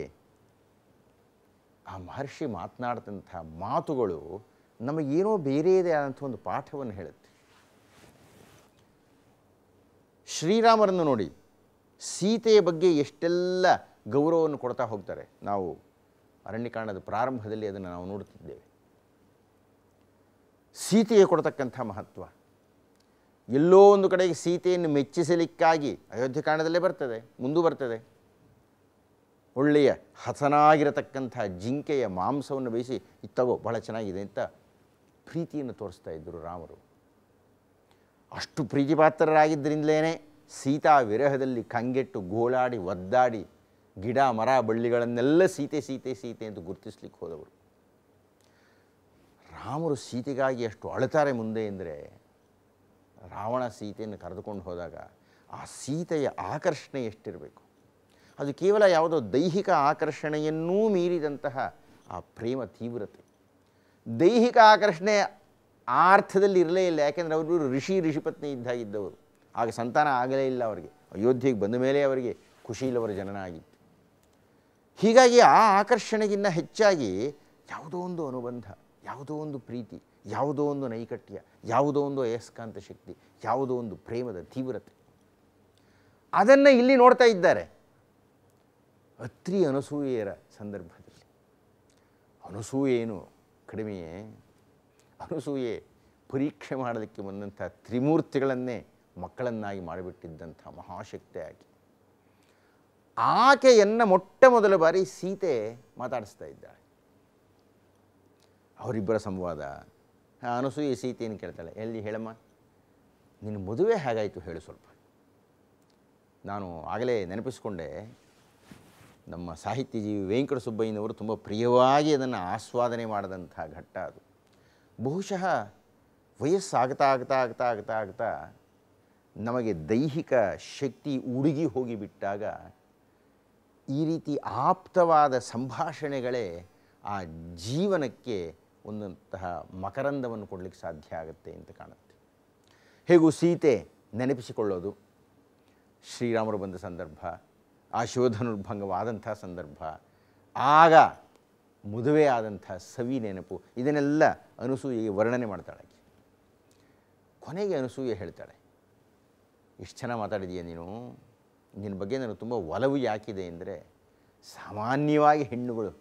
ಆ ಮಹರ್ಷಿ ಮಾತನಾಡಿದಂಥ ಮಾತುಗಳು ನಮಗೇನೋ ಬೇರೆಯದೇ ಆದಂಥ ಒಂದು ಪಾಠವನ್ನು ಹೇಳುತ್ತೆ ಶ್ರೀರಾಮರನ್ನು ನೋಡಿ ಸೀತೆಯ ಬಗ್ಗೆ ಎಷ್ಟೆಲ್ಲ ಗೌರವವನ್ನು ಕೊಡ್ತಾ ಹೋಗ್ತಾರೆ ನಾವು ಅರಣ್ಯಕಾಂಡದ ಪ್ರಾರಂಭದಲ್ಲಿ ಅದನ್ನು ನಾವು ನೋಡುತ್ತಿದ್ದೇವೆ ಸೀತೆಗೆ ಕೊಡತಕ್ಕಂಥ ಮಹತ್ವ ಎಲ್ಲೋ ಒಂದು ಕಡೆಗೆ ಸೀತೆಯನ್ನು ಮೆಚ್ಚಿಸಲಿಕ್ಕಾಗಿ ಅಯೋಧ್ಯಕಾಂಡದಲ್ಲೇ ಬರ್ತದೆ ಮುಂದೂ ಬರ್ತದೆ ಒಳ್ಳೆಯ ಹಸನಾಗಿರತಕ್ಕಂಥ ಜಿಂಕೆಯ ಮಾಂಸವನ್ನು ಬೇಯಿಸಿ ಇತ್ತಗೋ ಬಹಳ ಚೆನ್ನಾಗಿದೆ ಅಂತ ಪ್ರೀತಿಯನ್ನು ತೋರಿಸ್ತಾ ಇದ್ದರು ರಾಮರು ಅಷ್ಟು ಪ್ರೀತಿಪಾತ್ರರಾಗಿದ್ದರಿಂದಲೇ ಸೀತಾ ವಿರಹದಲ್ಲಿ ಕಂಗೆಟ್ಟು ಗೋಳಾಡಿ ಒದ್ದಾಡಿ ಗಿಡ ಮರ ಬಳ್ಳಿಗಳನ್ನೆಲ್ಲ ಸೀತೆ ಸೀತೆ ಸೀತೆ ಅಂತ ಗುರುತಿಸ್ಲಿಕ್ಕೆ ಹೋದವರು ರಾಮರು ಸೀತೆಗಾಗಿ ಎಷ್ಟು ಅಳುತ್ತಾರೆ ಮುಂದೆ ಅಂದರೆ ರಾವಣ ಸೀತೆಯನ್ನು ಕರೆದುಕೊಂಡು ಹೋದಾಗ ಆ ಸೀತೆಯ ಆಕರ್ಷಣೆ ಎಷ್ಟಿರಬೇಕು ಅದು ಕೇವಲ ಯಾವುದೋ ದೈಹಿಕ ಆಕರ್ಷಣೆಯನ್ನೂ ಮೀರಿದಂತಹ ಆ ಪ್ರೇಮ ತೀವ್ರತೆ ದೈಹಿಕ ಆಕರ್ಷಣೆ ಆ ಅರ್ಥದಲ್ಲಿ ಇರಲೇ ಇಲ್ಲ ಯಾಕೆಂದರೆ ಅವರು ಋಷಿ ಋಷಿಪತ್ನಿ ಇದ್ದಾಗಿದ್ದವರು ಆಗ ಸಂತಾನ ಆಗಲೇ ಇಲ್ಲ ಅವರಿಗೆ ಅಯೋಧ್ಯೆಗೆ ಬಂದ ಮೇಲೆ ಅವರಿಗೆ ಖುಷಿಯಿಲ್ಲವರ ಜನನ ಆಗಿತ್ತು ಹೀಗಾಗಿ ಆ ಆಕರ್ಷಣೆಗಿನ್ನ ಹೆಚ್ಚಾಗಿ ಯಾವುದೋ ಒಂದು ಅನುಬಂಧ ಯಾವುದೋ ಒಂದು ಪ್ರೀತಿ ಯಾವುದೋ ಒಂದು ನೈಕಟ್ಯ ಯಾವುದೋ ಒಂದು ಅಯಸ್ಕಾಂತ ಶಕ್ತಿ ಯಾವುದೋ ಒಂದು ಪ್ರೇಮದ ತೀವ್ರತೆ ಅದನ್ನು ಇಲ್ಲಿ ನೋಡ್ತಾ ಇದ್ದಾರೆ ಅತ್ರಿ ಅನಸೂಯೆಯರ ಸಂದರ್ಭದಲ್ಲಿ ಅನಸೂಯೇನು ಕಡಿಮೆಯೇ ಅನಸೂಯೆ ಪರೀಕ್ಷೆ ಮಾಡೋದಕ್ಕೆ ಬಂದಂಥ ತ್ರಿಮೂರ್ತಿಗಳನ್ನೇ ಮಕ್ಕಳನ್ನಾಗಿ ಮಾಡಿಬಿಟ್ಟಿದ್ದಂಥ ಮಹಾಶಕ್ತಿ ಆಕೆ ಆಕೆಯನ್ನು ಮೊಟ್ಟ ಮೊದಲ ಬಾರಿ ಸೀತೆ ಮಾತಾಡಿಸ್ತಾ ಇದ್ದಾಳೆ ಅವರಿಬ್ಬರ ಸಂವಾದ ಆ ಅನಸೂಯೆ ಸೀತೆಯನ್ನು ಕೇಳ್ತಾಳೆ ಎಲ್ಲಿ ಹೇಳಮ್ಮ ನಿನ್ನ ಮದುವೆ ಹೇಗಾಯಿತು ಹೇಳು ಸ್ವಲ್ಪ ನಾನು ಆಗಲೇ ನೆನಪಿಸ್ಕೊಂಡೆ ನಮ್ಮ ಸಾಹಿತ್ಯಜೀವಿ ವೆಂಕಟ ಸುಬ್ಬಯ್ಯನವರು ತುಂಬ ಪ್ರಿಯವಾಗಿ ಅದನ್ನು ಆಸ್ವಾದನೆ ಮಾಡಿದಂಥ ಘಟ್ಟ ಅದು ಬಹುಶಃ ವಯಸ್ಸಾಗ್ತಾ ಆಗ್ತಾ ಆಗ್ತಾ ಆಗ್ತಾ ಆಗ್ತಾ ನಮಗೆ ದೈಹಿಕ ಶಕ್ತಿ ಉಡುಗಿ ಹೋಗಿಬಿಟ್ಟಾಗ ಈ ರೀತಿ ಆಪ್ತವಾದ ಸಂಭಾಷಣೆಗಳೇ ಆ ಜೀವನಕ್ಕೆ ಒಂದಂತಹ ಮಕರಂದವನ್ನು ಕೊಡಲಿಕ್ಕೆ ಸಾಧ್ಯ ಆಗುತ್ತೆ ಅಂತ ಕಾಣುತ್ತೆ ಹೇಗೂ ಸೀತೆ ನೆನಪಿಸಿಕೊಳ್ಳೋದು ಶ್ರೀರಾಮರು ಬಂದ ಸಂದರ್ಭ ಆ ಶಿವಧನುರ್ಭಂಗವಾದಂಥ ಸಂದರ್ಭ ಆಗ ಮದುವೆ ಆದಂಥ ಸವಿ ನೆನಪು ಇದನ್ನೆಲ್ಲ ಅನಸೂಯೆಗೆ ವರ್ಣನೆ ಮಾಡ್ತಾಳೆ ಆಕೆ. ಕೊನೆಗೆ ಅನಸೂಯೆ ಹೇಳ್ತಾಳೆ ಎಷ್ಟು ಚೆನ್ನಾಗಿ ಮಾತಾಡಿದೀಯ ನೀನು ನಿನ್ನ ಬಗ್ಗೆ ನನಗೆ ತುಂಬ ಒಲವು ಯಾಕಿದೆ ಅಂದರೆ ಸಾಮಾನ್ಯವಾಗಿ ಹೆಣ್ಣುಗಳು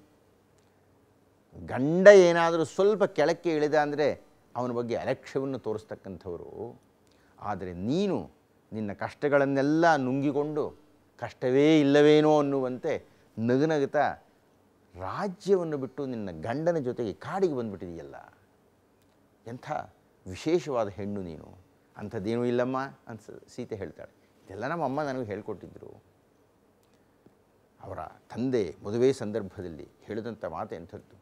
ಗಂಡ ಏನಾದರೂ ಸ್ವಲ್ಪ ಕೆಳಕ್ಕೆ ಇಳಿದ ಅಂದರೆ ಅವನ ಬಗ್ಗೆ ಅಲಕ್ಷ್ಯವನ್ನು ತೋರಿಸ್ತಕ್ಕಂಥವರು ಆದರೆ ನೀನು ನಿನ್ನ ಕಷ್ಟಗಳನ್ನೆಲ್ಲ ನುಂಗಿಕೊಂಡು ಕಷ್ಟವೇ ಇಲ್ಲವೇನೋ ಅನ್ನುವಂತೆ ನಗುನಗುತ್ತಾ ರಾಜ್ಯವನ್ನು ಬಿಟ್ಟು ನಿನ್ನ ಗಂಡನ ಜೊತೆಗೆ ಕಾಡಿಗೆ ಬಂದುಬಿಟ್ಟಿದೆಯಲ್ಲ ಎಂಥ ವಿಶೇಷವಾದ ಹೆಣ್ಣು ನೀನು ಅಂಥದ್ದೇನೂ ಇಲ್ಲಮ್ಮ ಅನ್ಸ ಸೀತೆ ಹೇಳ್ತಾಳೆ ಇದೆಲ್ಲ ನಮ್ಮ ಅಮ್ಮ ನನಗೆ ಹೇಳ್ಕೊಟ್ಟಿದ್ರು ಅವರ ತಂದೆ ಮದುವೆ ಸಂದರ್ಭದಲ್ಲಿ ಹೇಳಿದಂಥ ಮಾತು ಎಂಥದ್ದು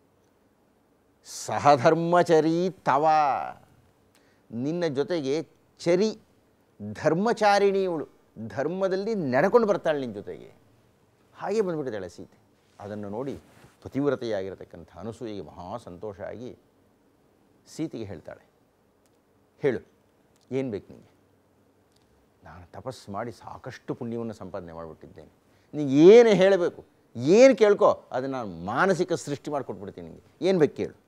ಸಹಧರ್ಮಚರಿ ತವ ನಿನ್ನ ಜೊತೆಗೆ ಚರಿ ಧರ್ಮಚಾರಿಣಿ ಇವಳು ಧರ್ಮದಲ್ಲಿ ನಡ್ಕೊಂಡು ಬರ್ತಾಳೆ ನಿನ್ನ ಜೊತೆಗೆ ಹಾಗೆ ಬಂದುಬಿಟ್ಟಿದ್ದಾಳೆ ಸೀತೆ ಅದನ್ನು ನೋಡಿ ಪತಿವ್ರತೆಯಾಗಿರತಕ್ಕಂಥ ಅನಸೂಯೆಗೆ ಮಹಾ ಸಂತೋಷ ಆಗಿ ಸೀತೆಗೆ ಹೇಳ್ತಾಳೆ ಹೇಳು ಏನು ಬೇಕು ನಿನಗೆ ನಾನು ತಪಸ್ಸು ಮಾಡಿ ಸಾಕಷ್ಟು ಪುಣ್ಯವನ್ನು ಸಂಪಾದನೆ ಮಾಡಿಬಿಟ್ಟಿದ್ದೇನೆ ನೀನು ಏನು ಹೇಳಬೇಕು ಏನು ಕೇಳ್ಕೊ ಅದನ್ನು ನಾನು ಮಾನಸಿಕ ಸೃಷ್ಟಿ ಮಾಡಿಕೊಟ್ಬಿಡ್ತೀನಿ ನಿನಗೆ ಏನು ಬೇಕು ಕೇಳು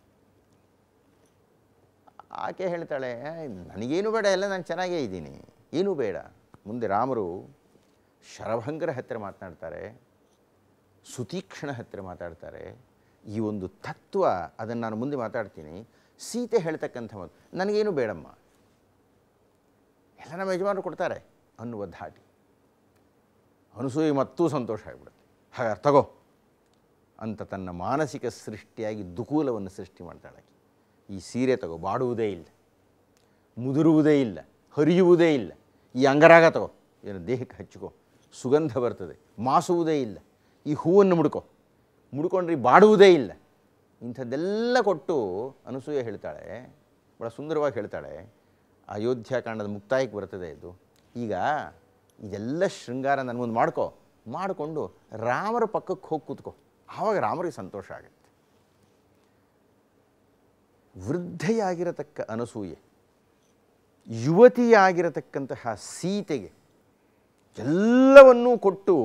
ಆಕೆ ಹೇಳ್ತಾಳೆ "ಏಯ್, ನನಗೇನು ಬೇಡ ಎಲ್ಲ ನಾನು ಚೆನ್ನಾಗೇ ಇದ್ದೀನಿ ಏನೂ ಬೇಡ ಮುಂದೆ ರಾಮರು ಶರಭಂಗರ ಹತ್ತಿರ ಮಾತನಾಡ್ತಾರೆ ಸುತೀಕ್ಷಣ ಹತ್ತಿರ ಮಾತಾಡ್ತಾರೆ ಈ ಒಂದು ತತ್ವ ಅದನ್ನು ನಾನು ಮುಂದೆ ಮಾತಾಡ್ತೀನಿ ಸೀತೆ ಹೇಳ್ತಕ್ಕಂಥ ಮಾತು ನನಗೇನು ಬೇಡಮ್ಮ ಎಲ್ಲ ನಮ್ಮ ಯಜಮಾನರು ಕೊಡ್ತಾರೆ ಅನ್ನುವ ಧಾಟಿ ಅನಸೂಯೆ ಮತ್ತೂ ಸಂತೋಷ ಆಗಿಬಿಡುತ್ತೆ ಹಾಗಾದ್ರೆ ತಗೋ ಅಂತ ತನ್ನ ಮಾನಸಿಕ ಸೃಷ್ಟಿಯಾಗಿ ದುಕೂಲವನ್ನು ಸೃಷ್ಟಿ ಮಾಡ್ತಾಳೆ ಆಕೆ. ಈ ಸೀರೆ ತಗೋ ಬಾಡುವುದೇ ಇಲ್ಲ ಮುದುರುವುದೇ ಇಲ್ಲ ಹರಿಯುವುದೇ ಇಲ್ಲ ಈ ಅಂಗರಾಗ ತಗೋ ಇದನ್ನು ದೇಹಕ್ಕೆ ಹಚ್ಚಿಕೋ ಸುಗಂಧ ಬರ್ತದೆ ಮಾಸುವುದೇ ಇಲ್ಲ ಈ ಹೂವನ್ನು ಮುಡ್ಕೋ ಮುಡ್ಕೊಂಡ್ರೆ ಬಾಡುವುದೇ ಇಲ್ಲ ಇಂಥದ್ದೆಲ್ಲ ಕೊಟ್ಟು ಅನಸೂಯೆ ಹೇಳ್ತಾಳೆ ಭಾಳ ಸುಂದರವಾಗಿ ಹೇಳ್ತಾಳೆ ಅಯೋಧ್ಯಾಕಾಂಡದ ಮುಕ್ತಾಯಕ್ಕೆ ಬರ್ತದೆ ಇದು ಈಗ ಇದೆಲ್ಲ ಶೃಂಗಾರ ನನ್ನ ಮುಂದೆ ಮಾಡ್ಕೋ ಮಾಡಿಕೊಂಡು ರಾಮರ ಪಕ್ಕಕ್ಕೆ ಹೋಗಿ ಕೂತ್ಕೋ ಆವಾಗ ರಾಮರಿಗೆ ಸಂತೋಷ ಆಗುತ್ತೆ ವೃದ್ಧೆಯಾಗಿರತಕ್ಕ ಅನಸೂಯೆ ಯುವತಿಯಾಗಿರತಕ್ಕಂತಹ ಸೀತೆಗೆ ಎಲ್ಲವನ್ನೂ ಕೊಟ್ಟು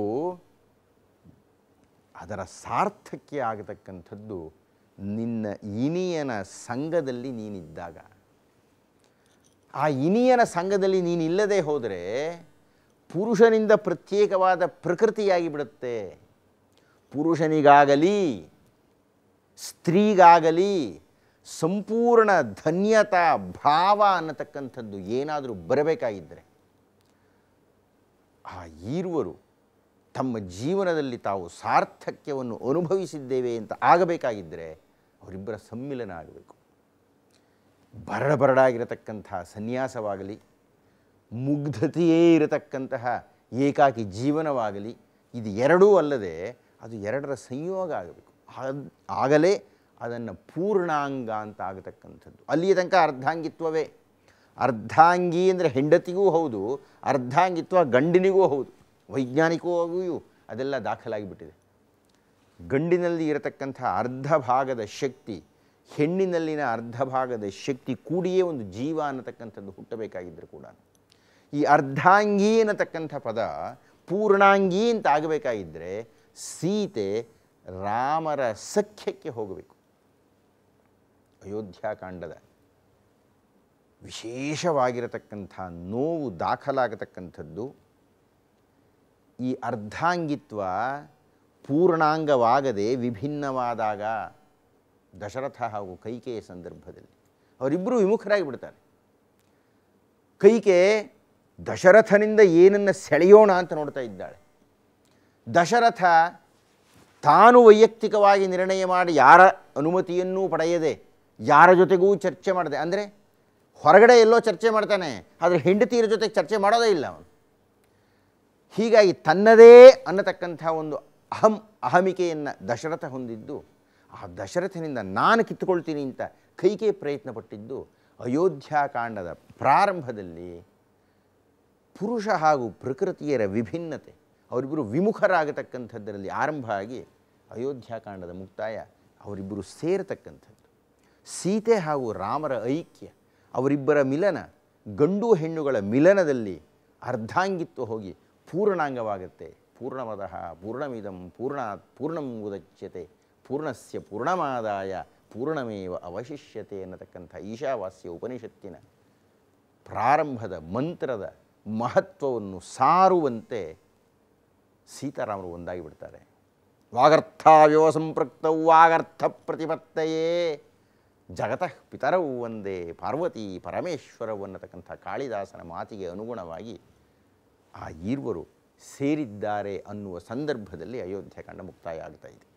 ಅದರ ಸಾರ್ಥಕ್ಯ ಆಗತಕ್ಕಂಥದ್ದು ನಿನ್ನ ಇನಿಯನ ಸಂಘದಲ್ಲಿ ನೀನಿದ್ದಾಗ ಆ ಇನಿಯನ ಸಂಘದಲ್ಲಿ ನೀನಿಲ್ಲದೆ ಹೋದರೆ ಪುರುಷನಿಂದ ಪ್ರತ್ಯೇಕವಾದ ಪ್ರಕೃತಿಯಾಗಿ ಬಿಡುತ್ತೆ ಪುರುಷನಿಗಾಗಲಿ ಸ್ತ್ರೀಗಾಗಲಿ ಸಂಪೂರ್ಣ ಧನ್ಯತಾ ಭಾವ ಅನ್ನತಕ್ಕಂಥದ್ದು ಏನಾದರೂ ಬರಬೇಕಾಗಿದ್ದರೆ ಆ ಈರುವರು ತಮ್ಮ ಜೀವನದಲ್ಲಿ ತಾವು ಸಾರ್ಥಕ್ಯವನ್ನು ಅನುಭವಿಸಿದ್ದೇವೆ ಅಂತ ಆಗಬೇಕಾಗಿದ್ದರೆ ಅವರಿಬ್ಬರ ಸಮ್ಮಿಲನ ಆಗಬೇಕು ಬರಡ ಬರಡಾಗಿರತಕ್ಕಂಥ ಸನ್ಯಾಸವಾಗಲಿ ಮುಗ್ಧತೆಯೇ ಇರತಕ್ಕಂತಹ ಏಕಾಕಿ ಜೀವನವಾಗಲಿ ಇದು ಎರಡೂ ಅಲ್ಲದೆ ಅದು ಎರಡರ ಸಂಯೋಗ ಆಗಬೇಕು ಆಗ್- ಆಗಲೇ ಅದನ್ನು ಪೂರ್ಣಾಂಗ ಅಂತ ಆಗತಕ್ಕಂಥದ್ದು ಅಲ್ಲಿಯ ತನಕ ಅರ್ಧಾಂಗಿತ್ವವೇ ಅರ್ಧಾಂಗಿ ಅಂದರೆ ಹೆಂಡತಿಗೂ ಹೌದು ಅರ್ಧಾಂಗಿತ್ವ ಗಂಡಿನಿಗೂ ಹೌದು ವೈಜ್ಞಾನಿಕವಾಗಿಯೂ ಅದೆಲ್ಲ ದಾಖಲಾಗಿಬಿಟ್ಟಿದೆ ಗಂಡಿನಲ್ಲಿ ಇರತಕ್ಕಂಥ ಅರ್ಧ ಭಾಗದ ಶಕ್ತಿ ಹೆಣ್ಣಿನಲ್ಲಿನ ಅರ್ಧ ಭಾಗದ ಶಕ್ತಿ ಕೂಡಿಯೇ ಒಂದು ಜೀವ ಅನ್ನತಕ್ಕಂಥದ್ದು ಹುಟ್ಟಬೇಕಾಗಿದ್ದರೆ ಕೂಡ ಈ ಅರ್ಧಾಂಗಿ ಅನ್ನತಕ್ಕಂಥ ಪದ ಪೂರ್ಣಾಂಗಿ ಅಂತ ಆಗಬೇಕಾಗಿದ್ದರೆ ಸೀತೆ ರಾಮರ ಸಖ್ಯಕ್ಕೆ ಹೋಗಬೇಕು ಅಯೋಧ್ಯಾಕಾಂಡದ ವಿಶೇಷವಾಗಿರತಕ್ಕಂಥ ನೋವು ದಾಖಲಾಗತಕ್ಕಂಥದ್ದು ಈ ಅರ್ಧಾಂಗಿತ್ವ ಪೂರ್ಣಾಂಗವಾಗದೆ ವಿಭಿನ್ನವಾದಾಗ ದಶರಥ ಹಾಗೂ ಕೈಕೆಯ ಸಂದರ್ಭದಲ್ಲಿ ಅವರಿಬ್ಬರೂ ವಿಮುಖರಾಗಿ ಬಿಡ್ತಾರೆ ಕೈಕೆ ದಶರಥನಿಂದ ಏನನ್ನು ಸೆಳೆಯೋಣ ಅಂತ ನೋಡ್ತಾ ಇದ್ದಾಳೆ ದಶರಥ ತಾನು ವೈಯಕ್ತಿಕವಾಗಿ ನಿರ್ಣಯ ಮಾಡಿ ಯಾರ ಅನುಮತಿಯನ್ನೂ ಪಡೆಯದೆ ಯಾರ ಜೊತೆಗೂ ಚರ್ಚೆ ಮಾಡದೆ ಅಂದರೆ ಹೊರಗಡೆ ಎಲ್ಲೋ ಚರ್ಚೆ ಮಾಡ್ತಾನೆ ಆದರೆ ಹೆಂಡತಿಯರ ಜೊತೆಗೆ ಚರ್ಚೆ ಮಾಡೋದೇ ಇಲ್ಲ ಅವನು ಹೀಗಾಗಿ ತನ್ನದೇ ಅನ್ನತಕ್ಕಂಥ ಒಂದು ಅಹಂ ಅಹಮಿಕೆಯನ್ನು ದಶರಥ ಹೊಂದಿದ್ದು ಆ ದಶರಥನಿಂದ ನಾನು ಕಿತ್ತುಕೊಳ್ತೀನಿ ಅಂತ ಕೈಗೆ ಪ್ರಯತ್ನ ಪಟ್ಟಿದ್ದು ಅಯೋಧ್ಯಾಕಾಂಡದ ಪ್ರಾರಂಭದಲ್ಲಿ ಪುರುಷ ಹಾಗೂ ಪ್ರಕೃತಿಯರ ವಿಭಿನ್ನತೆ ಅವರಿಬ್ಬರು ವಿಮುಖರಾಗತಕ್ಕಂಥದ್ದರಲ್ಲಿ ಆರಂಭ ಆಗಿ ಅಯೋಧ್ಯಾಕಾಂಡದ ಮುಕ್ತಾಯ ಅವರಿಬ್ಬರು ಸೇರತಕ್ಕಂಥದ್ದು ಸೀತೆ ಹಾಗೂ ರಾಮರ ಐಕ್ಯ ಅವರಿಬ್ಬರ ಮಿಲನ ಗಂಡು ಹೆಣ್ಣುಗಳ ಮಿಲನದಲ್ಲಿ ಅರ್ಧಾಂಗಿತ್ವ ಹೋಗಿ ಪೂರ್ಣಾಂಗವಾಗುತ್ತೆ ಪೂರ್ಣಮದಃ ಪೂರ್ಣಮಿದಂ ಪೂರ್ಣಾತ್ ಪೂರ್ಣಂ ಉದಚ್ಯತೆ ಪೂರ್ಣಸ್ಯ ಪೂರ್ಣಮಾದಾಯ ಪೂರ್ಣಮೇವ ಅವಶಿಷ್ಯತೆ ಅನ್ನತಕ್ಕಂಥ ಈಶಾವಾಸ್ಯ ಉಪನಿಷತ್ತಿನ ಪ್ರಾರಂಭದ ಮಂತ್ರದ ಮಹತ್ವವನ್ನು ಸಾರುವಂತೆ ಸೀತಾರಾಮರು ಒಂದಾಗಿ ಬಿಡ್ತಾರೆ ವಾಗರ್ಥಾವ್ಯವ ಸಂಪೃಕ್ತೌ ವಾಗರ್ಥ ಪ್ರತಿಪತ್ತಯೇ ಜಗತಃ ಪಿತರವು ಒಂದೇ ಪಾರ್ವತಿ ಪರಮೇಶ್ವರವು ಅನ್ನತಕ್ಕಂಥ ಕಾಳಿದಾಸನ ಮಾತಿಗೆ ಅನುಗುಣವಾಗಿ ಆ ಈರ್ವರು ಸೇರಿದ್ದಾರೆ ಅನ್ನುವ ಸಂದರ್ಭದಲ್ಲಿ ಅಯೋಧ್ಯಕಾಂಡ ಮುಕ್ತಾಯ ಆಗ್ತಾ ಇದೆ